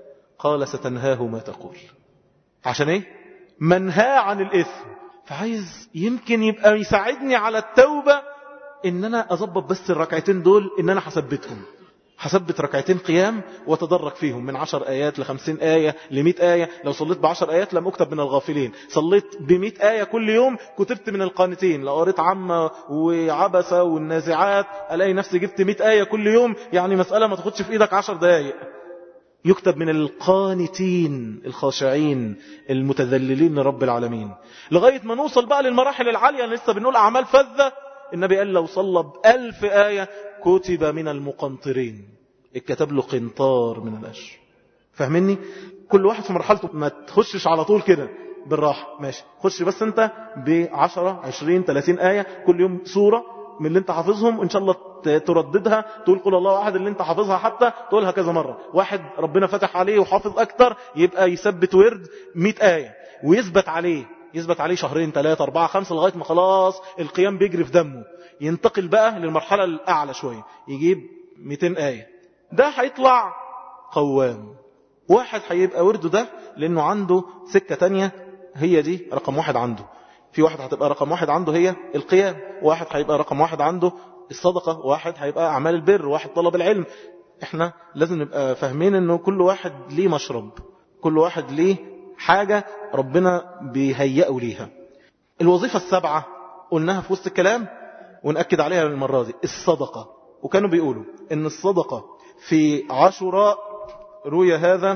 قال ستنهاه ما تقول عشان ايه منهى عن الإثم فعايز يمكن يبقى يساعدني على التوبة ان انا اظبط بس الركعتين دول ان انا حثبتهم حثبت ركعتين قيام وتدرك فيهم من عشر آيات لخمسين آية لمئة آية لو صليت بعشر آيات لم أكتب من الغافلين صليت بمئة آية كل يوم كتبت من القانتين لو قريت عامة وعبسة والنازعات ألاقي نفسي جبت مئة آية كل يوم يعني مسألة ما تاخدش في إيدك عشر دقايق يكتب من القانتين الخاشعين المتذللين لرب العالمين لغاية ما نوصل بقى للمراحل العالية لسه بنقول أعمال فذة النبي قال لو صلى بألف آية كتب من المقنطرين اتكتب له قنطار من الأجر فاهمني كل واحد في مرحلته ما تخشش على طول كده بالراحة ماشي خش بس انت بعشرة عشرين ثلاثين آية كل يوم سورة من اللي انت حافظهم وان شاء الله ترددها تقول قول الله واحد اللي انت حافظها حتى تقولها كذا مرة واحد ربنا فتح عليه وحافظ اكتر يبقى يثبت ورد مئة آية ويثبت عليه يثبت عليه شهرين ثلاثة أربعة خمسة لغاية ما خلاص القيام بيجري في دمه ينتقل بقى للمرحلة الأعلى شوية يجيب 200 آية ده هيطلع قوام واحد هيبقى ورده ده لأنه عنده سكة تانية هي دي رقم واحد عنده في واحد هتبقى رقم واحد عنده هي القيام واحد هيبقى رقم واحد عنده الصدقة واحد هيبقى أعمال البر واحد طلب العلم احنا لازم نبقى فاهمين انه كل واحد ليه مشرب كل واحد ليه حاجة ربنا بيهيئه ليها الوظيفة السبعة قلناها في وسط الكلام ونأكد عليها المرة دي الصدقة وكانوا بيقولوا ان الصدقة في عاشوراء روي هذا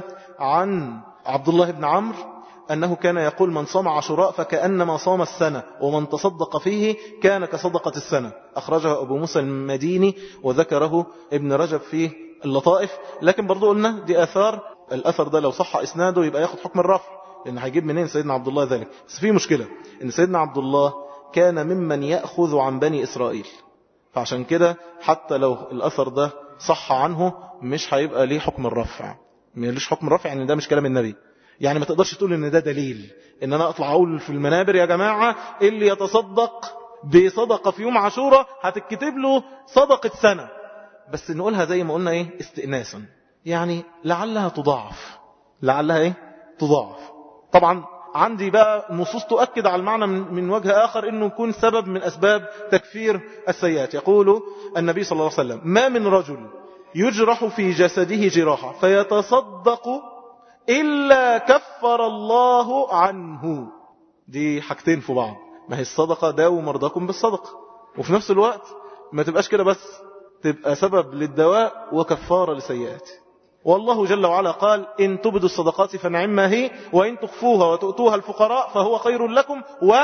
عن عبد الله بن عمرو أنه كان يقول من صام عاشوراء فكأنما صام السنة ومن تصدق فيه كان كصدقة السنة أخرجه أبو موسى المديني وذكره ابن رجب في اللطائف لكن برضو قلنا دي أثار الأثر ده لو صح إسناده يبقى ياخد حكم الرفع لأن هيجيب منين سيدنا عبد الله ذلك بس في مشكلة إن سيدنا عبد الله كان ممن يأخذ عن بني إسرائيل فعشان كده حتى لو الأثر ده صح عنه مش هيبقى ليه حكم الرفع مليش حكم الرفع يعني ده مش كلام النبي يعني ما تقدرش تقول ان ده دليل ان انا اطلع اقول في المنابر يا جماعة اللي يتصدق بصدقة في يوم عاشوراء هتتكتب له صدقة سنة بس نقولها زي ما قلنا ايه استئناسا يعني لعلها تضاعف لعلها ايه تضاعف طبعا عندي بقى نصوص تؤكد على المعنى من وجه آخر أنه يكون سبب من أسباب تكفير السيئات يقول النبي صلى الله عليه وسلم ما من رجل يجرح في جسده جراحة فيتصدق إلا كفر الله عنه دي حاجتين في بعض ما هي الصدقة داووا مرضاكم بالصدقة وفي نفس الوقت ما تبقاش كده بس تبقى سبب للدواء وكفارة لسيئات والله جل وعلا قال إن تبدوا الصدقات فنعما هي وإن تخفوها وتؤتوها الفقراء فهو خير لكم و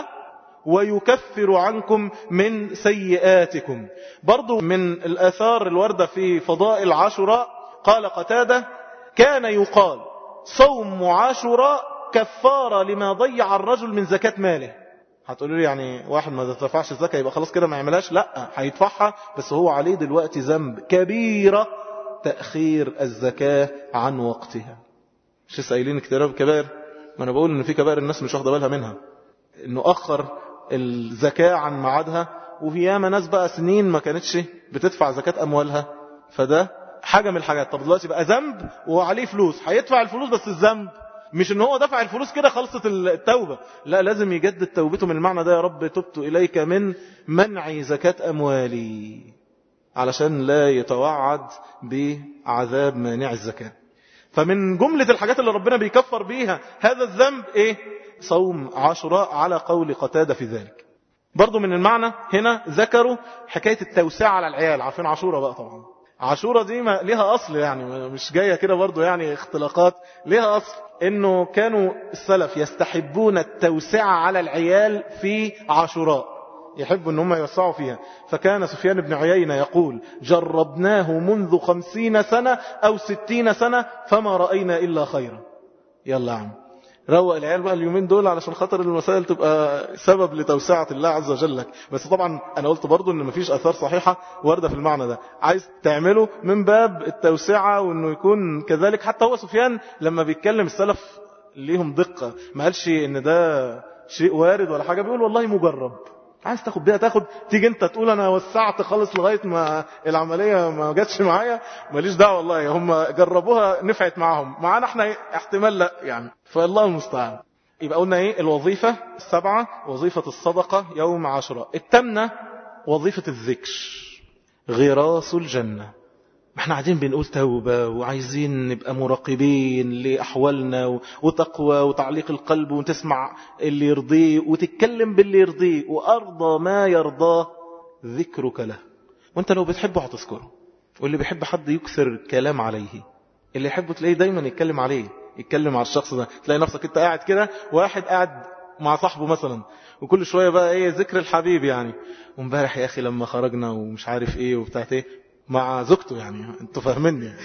ويكفر عنكم من سيئاتكم برضو من الآثار الوردة في فضائل عاشوراء قال قتادة كان يقال صوم عاشوراء كفارة لما ضيع الرجل من زكاة ماله هتقولوا لي يعني واحد ما دفعش الزكاة يبقى خلاص كده ما يعملهاش لا هيدفعها بس هو عليه دلوقتي ذنب كبيرة تأخير الزكاة عن وقتها مش قايلين اكتراب كبائر ما انا بقول ان في كبائر الناس مش واخده بالها منها انه اخر الزكاة عن ميعادها وفي ياما ناس بقى سنين ما كانتش بتدفع زكاة اموالها فده حاجة من الحاجات طب دلوقتي بقى ذنب وعليه فلوس هيدفع الفلوس بس الذنب مش ان هو دفع الفلوس كده خلصت التوبة لا لازم يجدد توبته من المعنى ده يا رب تبت إليك من منع زكاة أموالي علشان لا يتوعد بعذاب مانع الزكاة فمن جملة الحاجات اللي ربنا بيكفر بيها هذا الذنب ايه صوم عاشوراء على قول قتادة في ذلك برضو من المعنى هنا ذكروا حكاية التوسعة على العيال عارفين عاشوراء بقى طبعا عاشوراء دي ما ليها أصل يعني مش جاية كده برضو يعني اختلاقات ليها أصل انه كانوا السلف يستحبون التوسعة على العيال في عاشوراء يحبوا ان هم يوسعوا فيها فكان سفيان بن عيينة يقول جربناه منذ خمسين سنة او ستين سنة فما رأينا الا خيرا يلا عم روق العيال بقى اليومين دول علشان خاطر المسائل تبقى سبب لتوسعة الله عز وجل لك بس طبعا انا قلت برضو ان مفيش اثار صحيحة واردة في المعنى ده عايز تعمله من باب التوسعة وانه يكون كذلك حتى هو سفيان لما بيتكلم السلف ليهم دقة ما قالش ان ده شيء وارد ولا حاجة بيقول والله مجرب عايز تاخد بيها تاخد تيجي انت تقول انا وسعت خالص لغاية ما العملية ما جاتش معايا ماليش دعوة والله هم جربوها نفعت معاهم معانا احنا احتمال لا يعني فالله المستعان يبقى قلنا ايه الوظيفة السبعة وظيفة الصدقة يوم عشرة التامنة وظيفة الذكر غراس الجنة احنا قاعدين بنقول توبة وعايزين نبقى مراقبين لأحوالنا وتقوى وتعليق القلب وتسمع اللي يرضيه وتتكلم باللي يرضيه وأرضى ما يرضاه ذكرك له وانت لو بتحبه هتذكره واللي بيحب حد يكثر الكلام عليه اللي يحبه تلاقيه دايما يتكلم عليه يتكلم على الشخص ده تلاقي نفسك انت قاعد كده واحد قاعد مع صاحبه مثلا وكل شوية بقى ايه ذكر الحبيب يعني وامبارح يا اخي لما خرجنا ومش عارف ايه وبتاعت ايه مع زوجته يعني انتوا فاهميني يعني.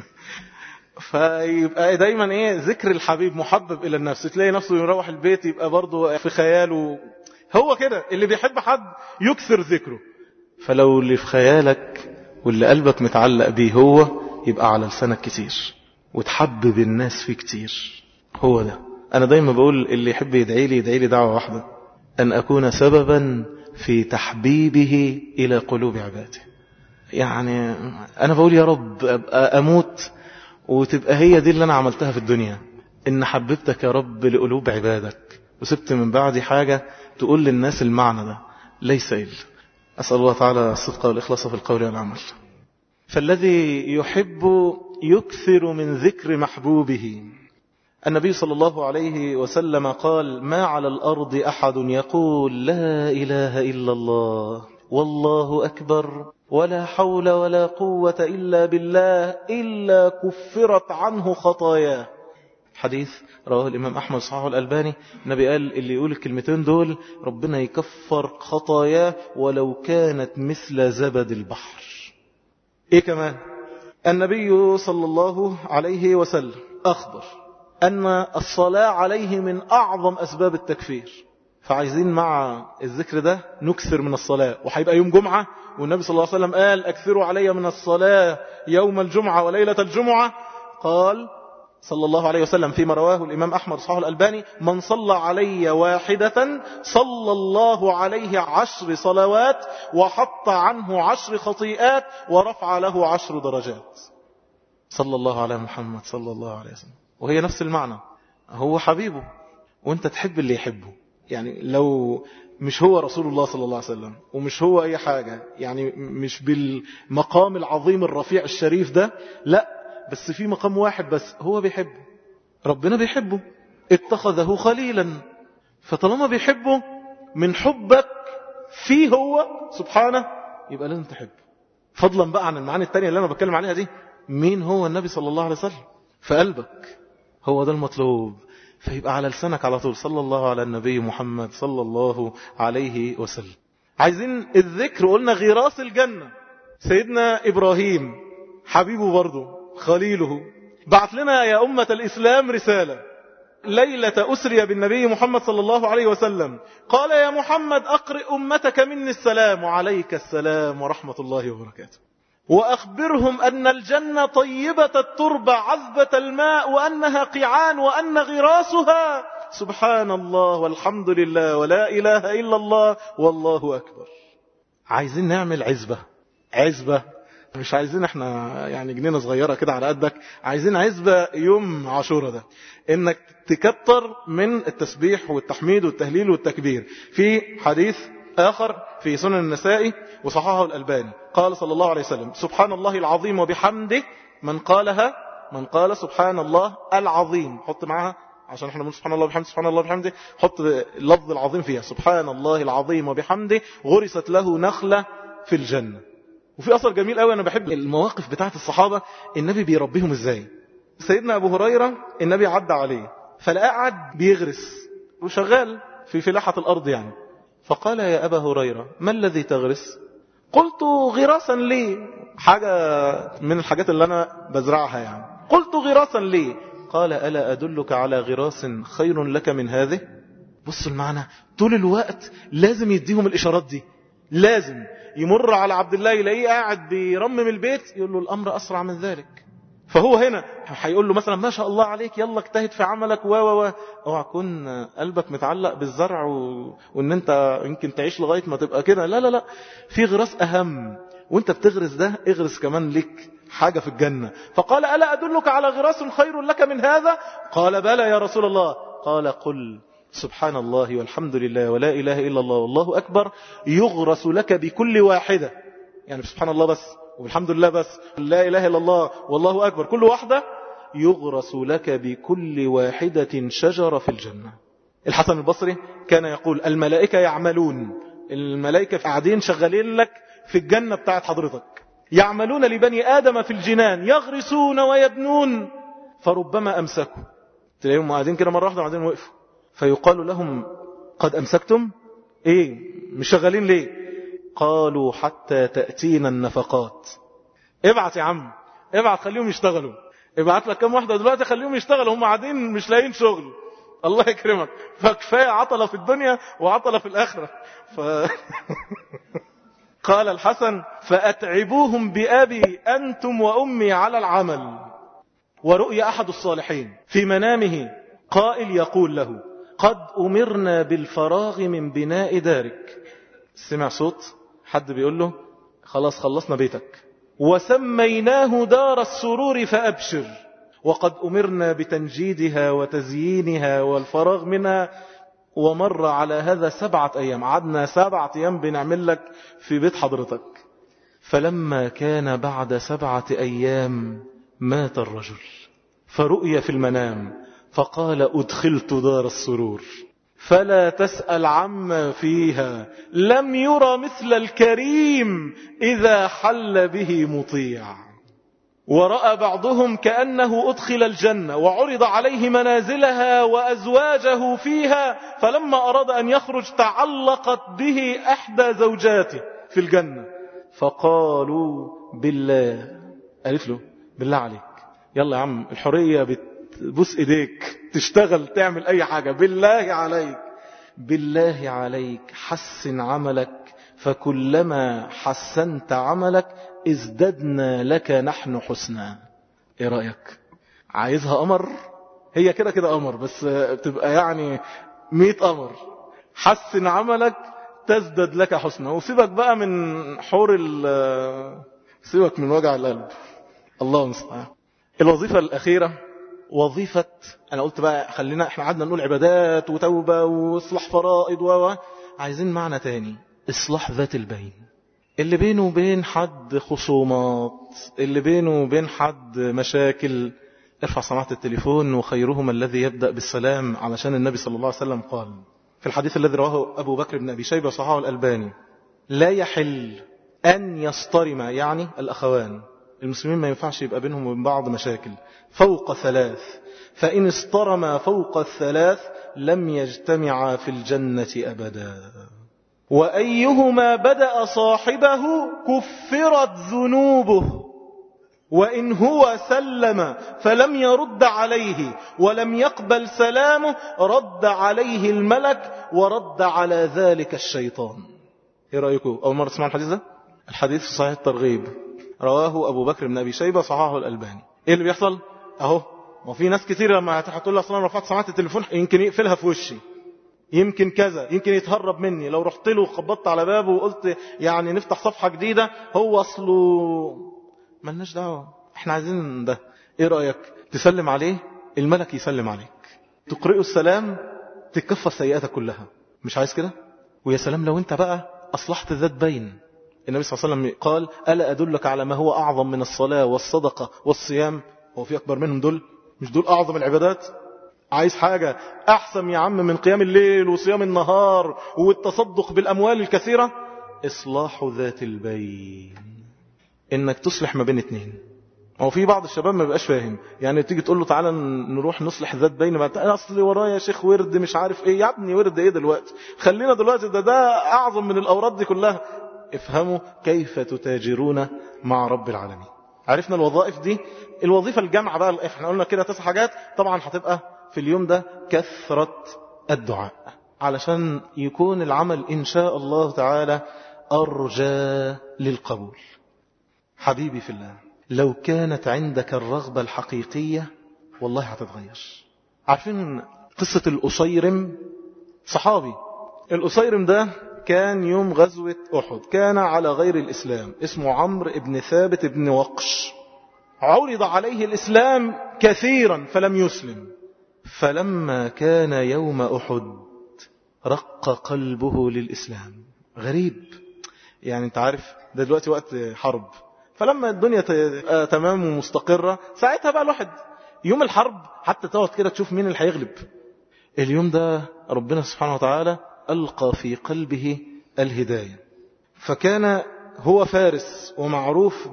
فيبقى دايما ايه ذكر الحبيب محبب الى النفس تلاقي نفسه يروح البيت يبقى برضه في خياله هو كده اللي بيحب حد يكثر ذكره فلو اللي في خيالك واللي قلبك متعلق بيه هو يبقى على لسانك كتير وتحبب الناس فيه كتير هو ده انا دايما بقول اللي يحب يدعي لي يدعي لي دعوة واحدة ان اكون سببا في تحبيبه الى قلوب عباده يعني أنا بقول يا رب أبقى أموت وتبقى هي دي اللي أنا عملتها في الدنيا إن حببتك يا رب لقلوب عبادك وسبت من بعدي حاجة تقول للناس المعنى ده ليس إلا أسأل الله تعالى الصدق والإخلاص في القول والعمل فالذي يحب يكثر من ذكر محبوبه النبي صلى الله عليه وسلم قال ما على الأرض أحد يقول لا إله إلا الله والله أكبر ولا حول ولا قوة إلا بالله إلا كفرت عنه خطاياه حديث رواه الإمام أحمد صحيح الألباني النبي قال اللي يقول الكلمتين دول ربنا يكفر خطاياه ولو كانت مثل زبد البحر إيه كمان النبي صلى الله عليه وسلم أخبر أن الصلاة عليه من أعظم أسباب التكفير فعايزين مع الذكر ده نكثر من الصلاة وهيبقى يوم جمعة والنبي صلى الله عليه وسلم قال أكثروا علي من الصلاة يوم الجمعة وليلة الجمعة قال صلى الله عليه وسلم فيما رواه الإمام أحمد صحيح الألباني من صلى علي واحدة صلى الله عليه عشر صلوات وحط عنه عشر خطيئات ورفع له عشر درجات صلى الله على محمد صلى الله عليه وسلم وهي نفس المعنى هو حبيبه وانت تحب اللي يحبه يعني لو مش هو رسول الله صلى الله عليه وسلم ومش هو أي حاجة يعني مش بالمقام العظيم الرفيع الشريف ده لا بس في مقام واحد بس هو بيحبه ربنا بيحبه اتخذه خليلا فطالما بيحبه من حبك فيه هو سبحانه يبقى لازم تحبه فضلا بقى عن المعاني التانية اللي أنا بتكلم عليها دي مين هو النبي صلى الله عليه وسلم في قلبك هو ده المطلوب فيبقى على لسانك على طول صلى الله على النبي محمد صلى الله عليه وسلم عايزين الذكر قلنا غراس الجنة سيدنا إبراهيم حبيبه برضه خليله بعت لنا يا أمة الإسلام رسالة ليلة أسري بالنبي محمد صلى الله عليه وسلم قال يا محمد أقرئ أمتك مني السلام وعليك السلام ورحمة الله وبركاته وأخبرهم أن الجنة طيبة التربة عذبة الماء وأنها قيعان وأن غراسها سبحان الله والحمد لله ولا إله إلا الله والله أكبر عايزين نعمل عزبة عزبة مش عايزين احنا يعني جنينة صغيرة كده على قدك عايزين عزبة يوم عاشورة ده انك تكتر من التسبيح والتحميد والتهليل والتكبير في حديث آخر في سنن النسائي وصححه الألباني قال صلى الله عليه وسلم سبحان الله العظيم وبحمده من قالها من قال سبحان الله العظيم حط معها عشان احنا بنقول سبحان الله وبحمده سبحان الله وبحمده حط اللفظ العظيم فيها سبحان الله العظيم وبحمده غرست له نخلة في الجنة وفي أثر جميل قوي أنا بحب المواقف بتاعت الصحابة النبي بيربيهم إزاي سيدنا أبو هريرة النبي عدى عليه فلقى قعد بيغرس وشغال في فلاحة الأرض يعني فقال يا أبا هريرة ما الذي تغرس قلت غراسا لي حاجة من الحاجات اللي أنا بزرعها يعني قلت غراسا لي قال ألا أدلك على غراس خير لك من هذه بصوا المعنى طول الوقت لازم يديهم الإشارات دي لازم يمر على عبد الله يلاقيه قاعد بيرمم البيت يقول له الأمر أسرع من ذلك فهو هنا هيقول له مثلا ما شاء الله عليك يلا اجتهد في عملك و و و اوعى تكون قلبك متعلق بالزرع و... وان انت يمكن تعيش لغايه ما تبقى كده لا لا لا في غراس اهم وانت بتغرس ده اغرس كمان لك حاجه في الجنه فقال الا ادلك على غراس خير لك من هذا قال بلى يا رسول الله قال قل سبحان الله والحمد لله ولا اله الا الله والله اكبر يغرس لك بكل واحده يعني سبحان الله بس والحمد لله بس لا إله إلا الله والله أكبر كل واحدة يغرس لك بكل واحدة شجرة في الجنة الحسن البصري كان يقول الملائكة يعملون الملائكة قاعدين شغالين لك في الجنة بتاعت حضرتك يعملون لبني آدم في الجنان يغرسون ويبنون فربما أمسكوا تلاقيهم قاعدين كده مرة واحدة وبعدين وقفوا فيقال لهم قد أمسكتم ايه مش شغالين ليه قالوا حتى تأتينا النفقات ابعت يا عم ابعت خليهم يشتغلوا ابعت لك كم واحدة دلوقتي خليهم يشتغلوا هم قاعدين مش لاقيين شغل الله يكرمك فكفاية عطلة في الدنيا وعطلة في الآخرة ف... قال الحسن فأتعبوهم بأبي أنتم وأمي على العمل ورؤيا أحد الصالحين في منامه قائل يقول له قد أمرنا بالفراغ من بناء دارك سمع صوت حد بيقول له خلاص خلصنا بيتك وسميناه دار السرور فأبشر وقد أمرنا بتنجيدها وتزيينها والفراغ منها ومر على هذا سبعة أيام عدنا سبعة أيام بنعمل لك في بيت حضرتك فلما كان بعد سبعة أيام مات الرجل فرؤي في المنام فقال أدخلت دار السرور فلا تسأل عما فيها لم يرى مثل الكريم إذا حل به مطيع ورأى بعضهم كأنه أدخل الجنة وعرض عليه منازلها وأزواجه فيها فلما أراد أن يخرج تعلقت به أحدى زوجاته في الجنة فقالوا بالله قالت له بالله عليك يلا يا عم الحرية بتبوس ايديك تشتغل تعمل اي حاجة بالله عليك بالله عليك حسن عملك فكلما حسنت عملك ازددنا لك نحن حسنا ايه رأيك عايزها قمر هي كده كده قمر بس بتبقى يعني مئة قمر حسن عملك تزدد لك حسنا وسيبك بقى من حور ال سيبك من وجع القلب الله المستعان الوظيفة الأخيرة وظيفة أنا قلت بقى خلينا احنا قعدنا نقول عبادات وتوبة واصلاح فرائض و عايزين معنى تاني اصلاح ذات البين اللي بينه وبين حد خصومات اللي بينه وبين حد مشاكل ارفع سماعة التليفون وخيرهم الذي يبدأ بالسلام علشان النبي صلى الله عليه وسلم قال في الحديث الذي رواه أبو بكر بن أبي شيبة صححه الألباني لا يحل أن يصطرم يعني الأخوان المسلمين ما ينفعش يبقى بينهم وبين بعض مشاكل فوق ثلاث فإن اصطرما فوق الثلاث لم يجتمعا في الجنة أبدا وأيهما بدأ صاحبه كفرت ذنوبه وإن هو سلم فلم يرد عليه ولم يقبل سلامه رد عليه الملك ورد على ذلك الشيطان ايه رأيكم أول مرة تسمعوا الحديث ده الحديث في صحيح الترغيب رواه أبو بكر بن أبي شيبة صححه الألباني ايه اللي بيحصل اهو ما في ناس كتير لما هتقول له اصلا رفعت سماعه التليفون يمكن يقفلها في وشي يمكن كذا يمكن يتهرب مني لو رحت له وخبطت على بابه وقلت يعني نفتح صفحة جديدة هو أصله ملناش دعوة احنا عايزين ده ايه رأيك تسلم عليه الملك يسلم عليك تقرئه السلام تكفى سيئاتك كلها مش عايز كده ويا سلام لو انت بقى أصلحت ذات بين النبي صلى الله عليه وسلم قال ألا أدلك على ما هو أعظم من الصلاة والصدقة والصيام هو في أكبر منهم دول مش دول أعظم العبادات عايز حاجة أحسن يا عم من قيام الليل وصيام النهار والتصدق بالأموال الكثيرة إصلاح ذات البين إنك تصلح ما بين اتنين هو في بعض الشباب ما بيبقاش فاهم يعني تيجي تقول له تعالى نروح نصلح ذات بين ما اصلي ورايا شيخ ورد مش عارف ايه يا ابني ورد ايه دلوقتي خلينا دلوقتي ده ده اعظم من الاوراد دي كلها افهموا كيف تتاجرون مع رب العالمين عرفنا الوظائف دي الوظيفة الجامعة بقى احنا قلنا كده تسع حاجات طبعا هتبقى في اليوم ده كثرة الدعاء علشان يكون العمل إن شاء الله تعالى أرجى للقبول حبيبي في الله لو كانت عندك الرغبة الحقيقية والله هتتغير عارفين قصة الأصيرم صحابي الأصيرم ده كان يوم غزوة أحد كان على غير الإسلام اسمه عمرو ابن ثابت ابن وقش عرض عليه الإسلام كثيرا فلم يسلم فلما كان يوم أحد رق قلبه للإسلام غريب يعني انت عارف ده دلوقتي وقت حرب فلما الدنيا تمام ومستقرة ساعتها بقى الواحد يوم الحرب حتى تقعد كده تشوف مين اللي هيغلب اليوم ده ربنا سبحانه وتعالى ألقى في قلبه الهداية فكان هو فارس ومعروف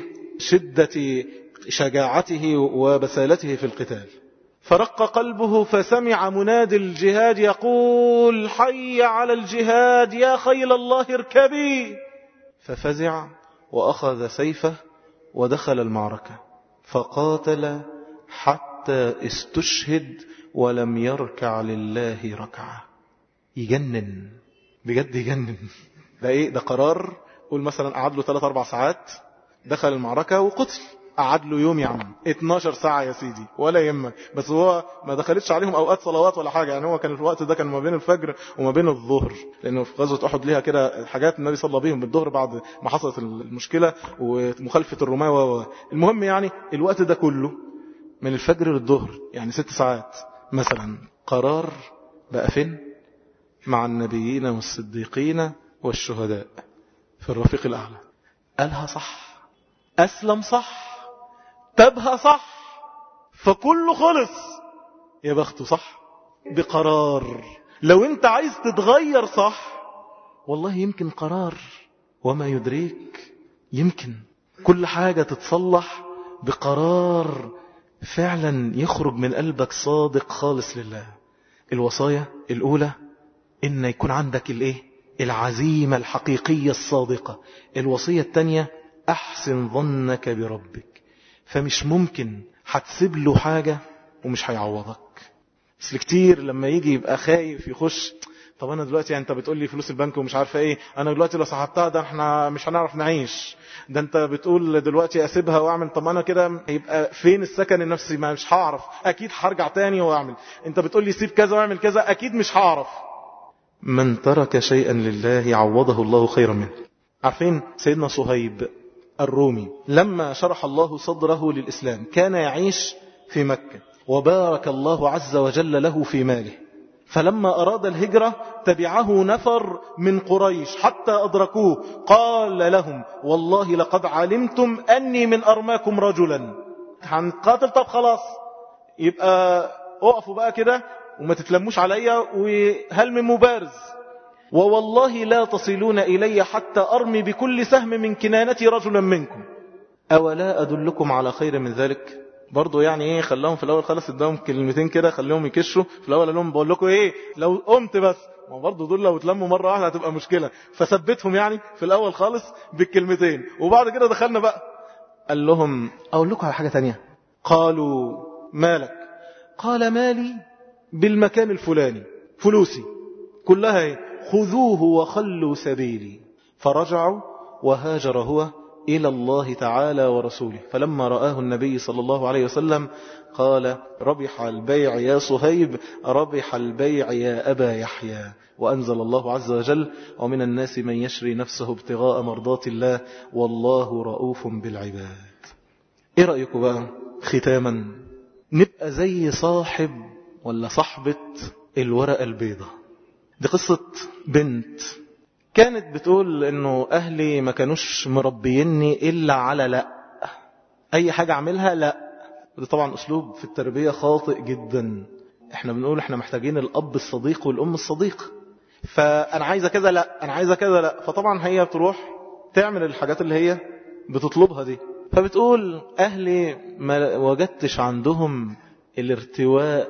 بشدة شجاعته وبسالته في القتال فرق قلبه فسمع مناد الجهاد يقول حي على الجهاد يا خيل الله اركبي ففزع وأخذ سيفه ودخل المعركة فقاتل حتى استشهد ولم يركع لله ركعة يجنن بجد يجنن ده ايه ده قرار قول مثلا قعد له 3 4 ساعات دخل المعركة وقتل قعد له يوم يا عم 12 ساعة يا سيدي ولا يهمك بس هو ما دخلتش عليهم اوقات صلوات ولا حاجة يعني هو كان الوقت ده كان ما بين الفجر وما بين الظهر لانه في غزوة احد ليها كده حاجات النبي صلى بيهم بالظهر بعد ما حصلت المشكلة ومخالفة الرماة و المهم يعني الوقت ده كله من الفجر للظهر يعني ست ساعات مثلا قرار بقى فين مع النبيين والصديقين والشهداء في الرفيق الأعلى قالها صح أسلم صح تبها صح فكله خلص يا بخته صح بقرار لو انت عايز تتغير صح والله يمكن قرار وما يدريك يمكن كل حاجة تتصلح بقرار فعلا يخرج من قلبك صادق خالص لله الوصايا الأولى إن يكون عندك الإيه العزيمة الحقيقية الصادقة الوصية الثانية أحسن ظنك بربك فمش ممكن هتسيب له حاجة ومش هيعوضك بس كتير لما يجي يبقى خايف يخش طب انا دلوقتي يعني انت بتقول لي فلوس البنك ومش عارفه ايه انا دلوقتي لو سحبتها ده احنا مش هنعرف نعيش ده انت بتقول دلوقتي اسيبها واعمل طب انا كده يبقى فين السكن النفسي ما مش هعرف اكيد هرجع تاني واعمل انت بتقول لي سيب كذا واعمل كذا اكيد مش هعرف من ترك شيئا لله عوضه الله خيرا منه عارفين سيدنا صهيب الرومي لما شرح الله صدره للإسلام كان يعيش في مكة وبارك الله عز وجل له في ماله فلما أراد الهجرة تبعه نفر من قريش حتى أدركوه قال لهم والله لقد علمتم أني من أرماكم رجلا هنقاتل طب خلاص يبقى اقفوا بقى كده وما تتلموش عليا وهل من مبارز ووالله لا تصلون إلي حتى أرمي بكل سهم من كنانتي رجلا منكم أولا أدلكم على خير من ذلك برضو يعني ايه خلاهم في الاول خالص اداهم كلمتين كده خليهم يكشوا في الاول قال لهم بقول لكم ايه لو قمت بس ما برضه دول لو اتلموا مره واحده هتبقى مشكله فثبتهم يعني في الاول خالص بالكلمتين وبعد كده دخلنا بقى قال لهم اقول لكم على حاجه تانية قالوا مالك قال مالي بالمكان الفلاني فلوسي كلها ايه خذوه وخلوا سبيلي فرجعوا وهاجر هو إلى الله تعالى ورسوله فلما رآه النبي صلى الله عليه وسلم قال ربح البيع يا صهيب ربح البيع يا أبا يحيى وأنزل الله عز وجل ومن الناس من يشري نفسه ابتغاء مرضات الله والله رؤوف بالعباد ايه رأيكم بقى ختاما نبقى زي صاحب ولا صاحبة الورقة البيضة دي قصة بنت كانت بتقول انه اهلي ما كانوش مربيني الا على لا اي حاجة اعملها لا ده طبعا اسلوب في التربية خاطئ جدا احنا بنقول احنا محتاجين الاب الصديق والام الصديق فانا عايزة كذا لا انا عايزة كذا لا فطبعا هي بتروح تعمل الحاجات اللي هي بتطلبها دي فبتقول اهلي ما وجدتش عندهم الارتواء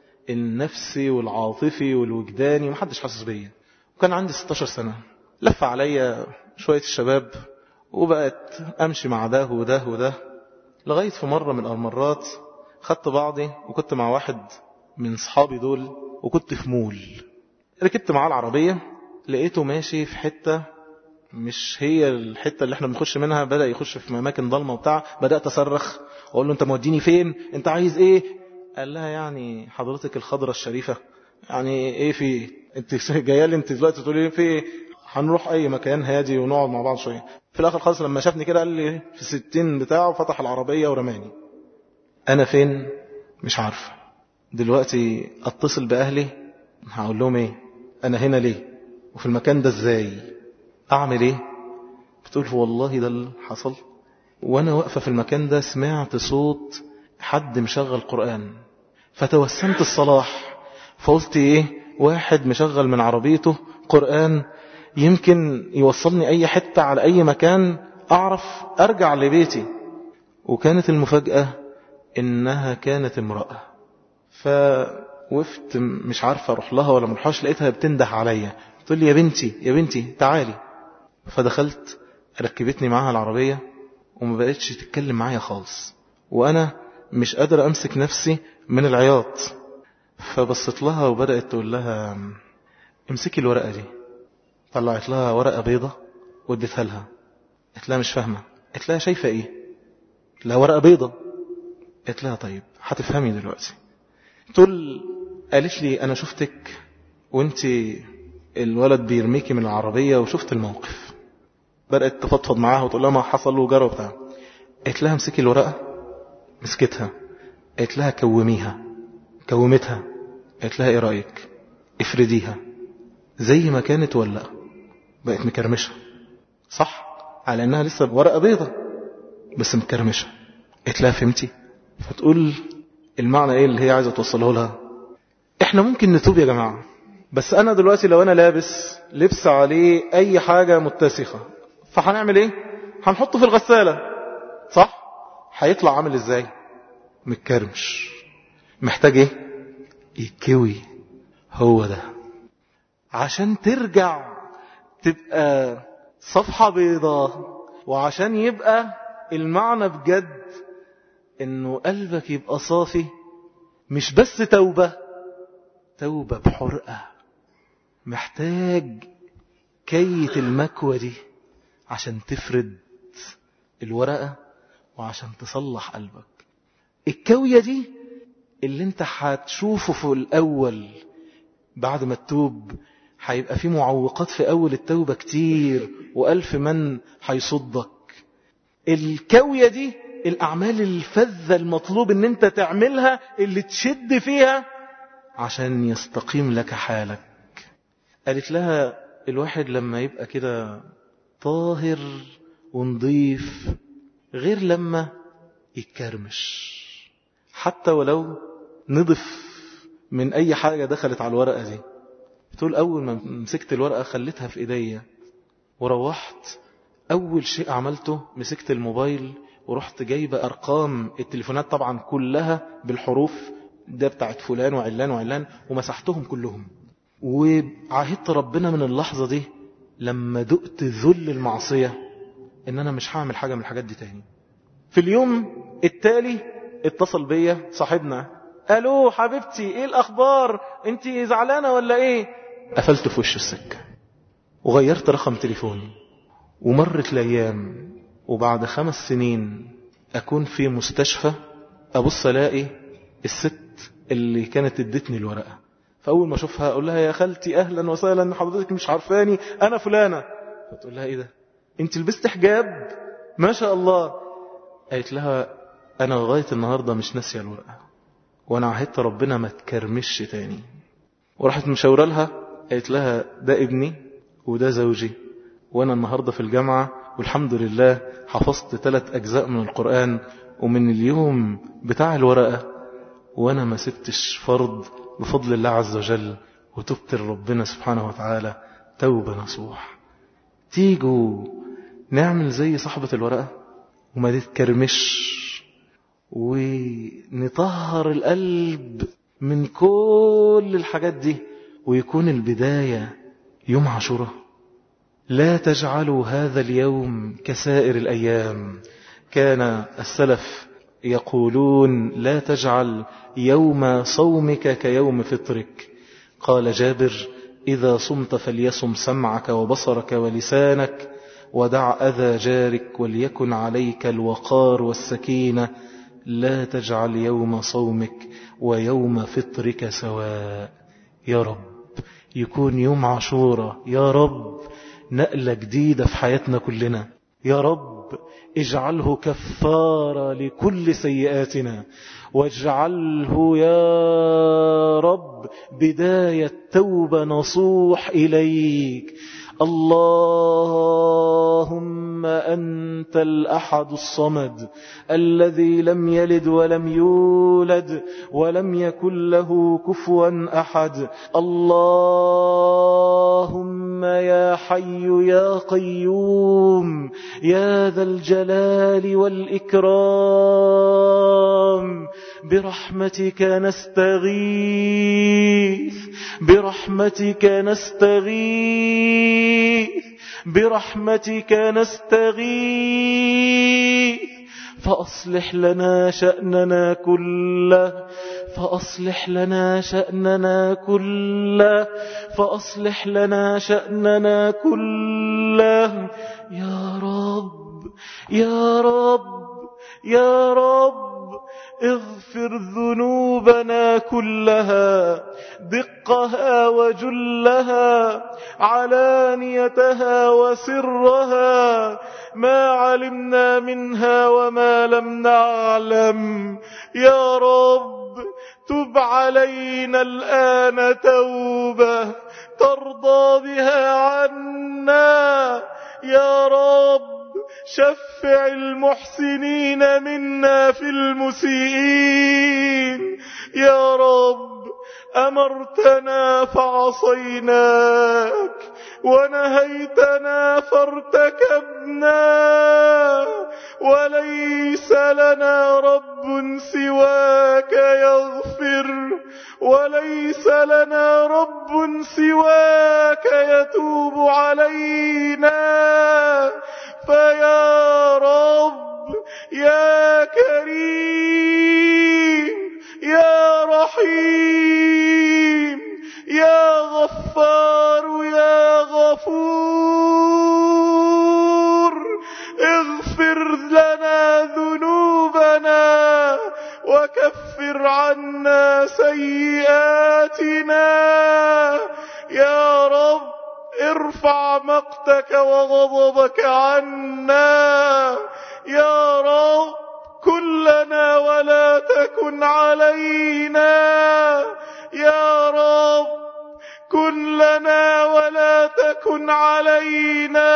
النفسي والعاطفي والوجداني محدش حاسس بيا وكان عندي 16 سنة لف عليا شوية الشباب وبقت أمشي مع ده وده وده لغاية في مرة من المرات خدت بعضي وكنت مع واحد من صحابي دول وكنت في مول ركبت معاه العربية لقيته ماشي في حتة مش هي الحتة اللي احنا بنخش منها بدأ يخش في أماكن ضلمة وبتاع بدأت أصرخ وأقول له أنت موديني فين أنت عايز إيه قال لها يعني حضرتك الخضرة الشريفة يعني إيه في انت جايه لي انت دلوقتي تقولي لي في هنروح اي مكان هادي ونقعد مع بعض شويه في الاخر خالص لما شافني كده قال لي في الستين بتاعه فتح العربيه ورماني انا فين مش عارفه دلوقتي اتصل باهلي هقول لهم ايه انا هنا ليه وفي المكان ده ازاي اعمل ايه بتقول والله ده اللي حصل وانا واقفه في المكان ده سمعت صوت حد مشغل قران فتوسمت الصلاح فقلت ايه واحد مشغل من عربيته قرآن يمكن يوصلني أي حتة على أي مكان أعرف أرجع لبيتي وكانت المفاجأة إنها كانت امرأة فوفت مش عارفة أروح لها ولا مرحاش لقيتها بتنده عليا تقول لي يا بنتي يا بنتي تعالي فدخلت ركبتني معاها العربية وما بقتش تتكلم معايا خالص وأنا مش قادر أمسك نفسي من العياط فبصت لها وبدأت تقول لها امسكي الورقة دي طلعت لها ورقة بيضة واديتها لها قلت لها مش فاهمة قلت لها شايفة ايه قلت لها ورقة بيضة قلت لها طيب هتفهمي دلوقتي تقول قالت لي انا شفتك وانت الولد بيرميكي من العربية وشفت الموقف بدأت تفضفض معاها وتقول لها ما حصل وجرى وبتاع قلت لها امسكي الورقة مسكتها قلت لها كوميها كومتها قالت لها ايه رأيك افرديها زي ما كانت ولا بقت مكرمشة صح على انها لسه ورقة بيضة بس مكرمشة قالت لها فهمتي فتقول المعنى ايه اللي هي عايزة توصله لها احنا ممكن نتوب يا جماعة بس انا دلوقتي لو انا لابس لبس عليه اي حاجة متسخة فهنعمل ايه هنحطه في الغسالة صح هيطلع عامل ازاي متكرمش محتاج ايه يتكوي هو ده عشان ترجع تبقى صفحة بيضاء وعشان يبقى المعنى بجد انه قلبك يبقى صافي مش بس توبة توبة بحرقة محتاج كية المكوى دي عشان تفرد الورقة وعشان تصلح قلبك الكوية دي اللي انت هتشوفه في الأول بعد ما تتوب هيبقى في معوقات في أول التوبة كتير وألف من هيصدك الكوية دي الأعمال الفذة المطلوب ان انت تعملها اللي تشد فيها عشان يستقيم لك حالك قالت لها الواحد لما يبقى كده طاهر ونضيف غير لما يتكرمش حتى ولو نضف من أي حاجة دخلت على الورقة دي بتقول أول ما مسكت الورقة خليتها في إيديا وروحت أول شيء عملته مسكت الموبايل ورحت جايبة أرقام التليفونات طبعا كلها بالحروف ده بتاعت فلان وعلان وعلان ومسحتهم كلهم وعهدت ربنا من اللحظة دي لما دقت ذل المعصية ان انا مش هعمل حاجة من الحاجات دي تاني في اليوم التالي اتصل بيا صاحبنا الو حبيبتي ايه الاخبار انت زعلانة ولا ايه قفلت في وش السكة وغيرت رقم تليفوني ومرت الايام وبعد خمس سنين اكون في مستشفى ابص الاقي الست اللي كانت ادتني الورقة فاول ما اشوفها اقول لها يا خالتي اهلا وسهلا حضرتك مش عارفاني انا فلانة فتقول لها ايه ده انت لبست حجاب ما شاء الله قالت لها انا لغاية النهاردة مش ناسية الورقة وانا عهدت ربنا ما تكرمش تاني وراحت مشاورة لها قالت لها ده ابني وده زوجي وانا النهاردة في الجامعة والحمد لله حفظت ثلاث اجزاء من القرآن ومن اليوم بتاع الورقة وانا ما سبتش فرض بفضل الله عز وجل وتبت لربنا سبحانه وتعالى توبة نصوح تيجوا نعمل زي صاحبة الورقة وما تتكرمش ونطهر القلب من كل الحاجات دي ويكون البداية يوم عاشوراء لا تجعلوا هذا اليوم كسائر الأيام كان السلف يقولون لا تجعل يوم صومك كيوم فطرك قال جابر إذا صمت فليصم سمعك وبصرك ولسانك ودع أذى جارك وليكن عليك الوقار والسكينة لا تجعل يوم صومك ويوم فطرك سواء يا رب يكون يوم عاشورة يا رب نقلة جديدة في حياتنا كلنا يا رب اجعله كفارة لكل سيئاتنا واجعله يا رب بداية توبة نصوح إليك اللهم أنت الأحد الصمد الذي لم يلد ولم يولد ولم يكن له كفوا أحد اللهم يا حي يا قيوم يا ذا الجلال والإكرام برحمتك نستغيث برحمتك نستغيث برحمتك نستغيث فأصلح لنا شأننا كله فأصلح لنا شأننا كله فأصلح لنا شأننا كله يا رب يا رب يا رب اغفر ذنوبنا كلها دقها وجلها علانيتها وسرها ما علمنا منها وما لم نعلم يا رب تب علينا الآن توبة ترضى بها عنا يا رب شفع المحسنين منا في المسيئين يا رب أمرتنا فعصيناك ونهيتنا فارتكبنا وليس لنا رب سواك يغفر وليس لنا رب سواك يتوب علينا فيا رب يا كريم يا رحيم يا غفار وكفر عنا سيئاتنا يا رب ارفع مقتك وغضبك عنا يا رب كلنا ولا تكن علينا يا رب كن لنا ولا تكن علينا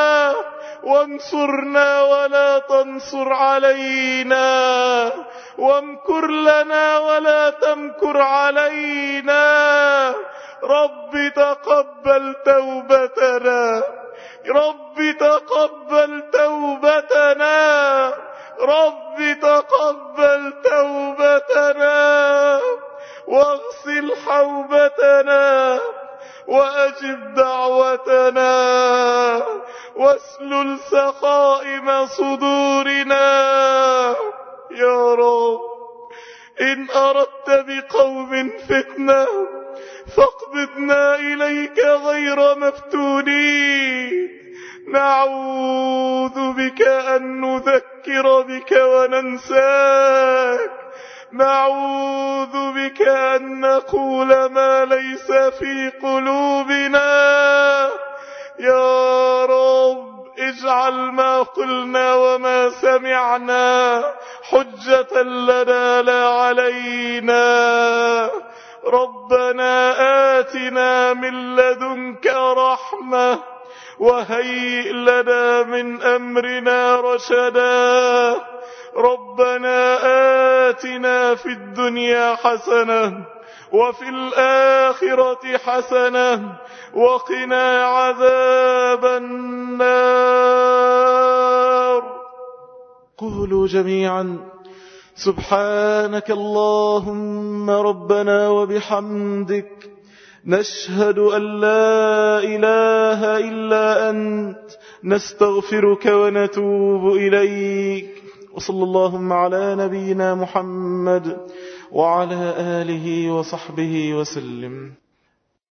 وانصرنا ولا تنصر علينا وامكر لنا ولا تمكر علينا رب تقبل توبتنا رب تقبل توبتنا رب تقبل توبتنا واغسل حوبتنا وأجب دعوتنا واسلل سخائم صدورنا يا رب إن أردت بقوم فتنة فاقبضنا إليك غير مفتونين نعوذ بك أن نذكر بك وننساك نعوذ بك أن نقول ما ليس في قلوبنا يا رب اجعل ما قلنا وما سمعنا حجة لنا لا علينا ربنا آتنا من لدنك رحمة وهيئ لنا من أمرنا رشدا ربنا آتنا في الدنيا حسنة وفي الآخرة حسنة وقنا عذاب النار قولوا جميعا سبحانك اللهم ربنا وبحمدك نشهد أن لا إله إلا أنت نستغفرك ونتوب إليك وصلى اللهم على نبينا محمد وعلى آله وصحبه وسلم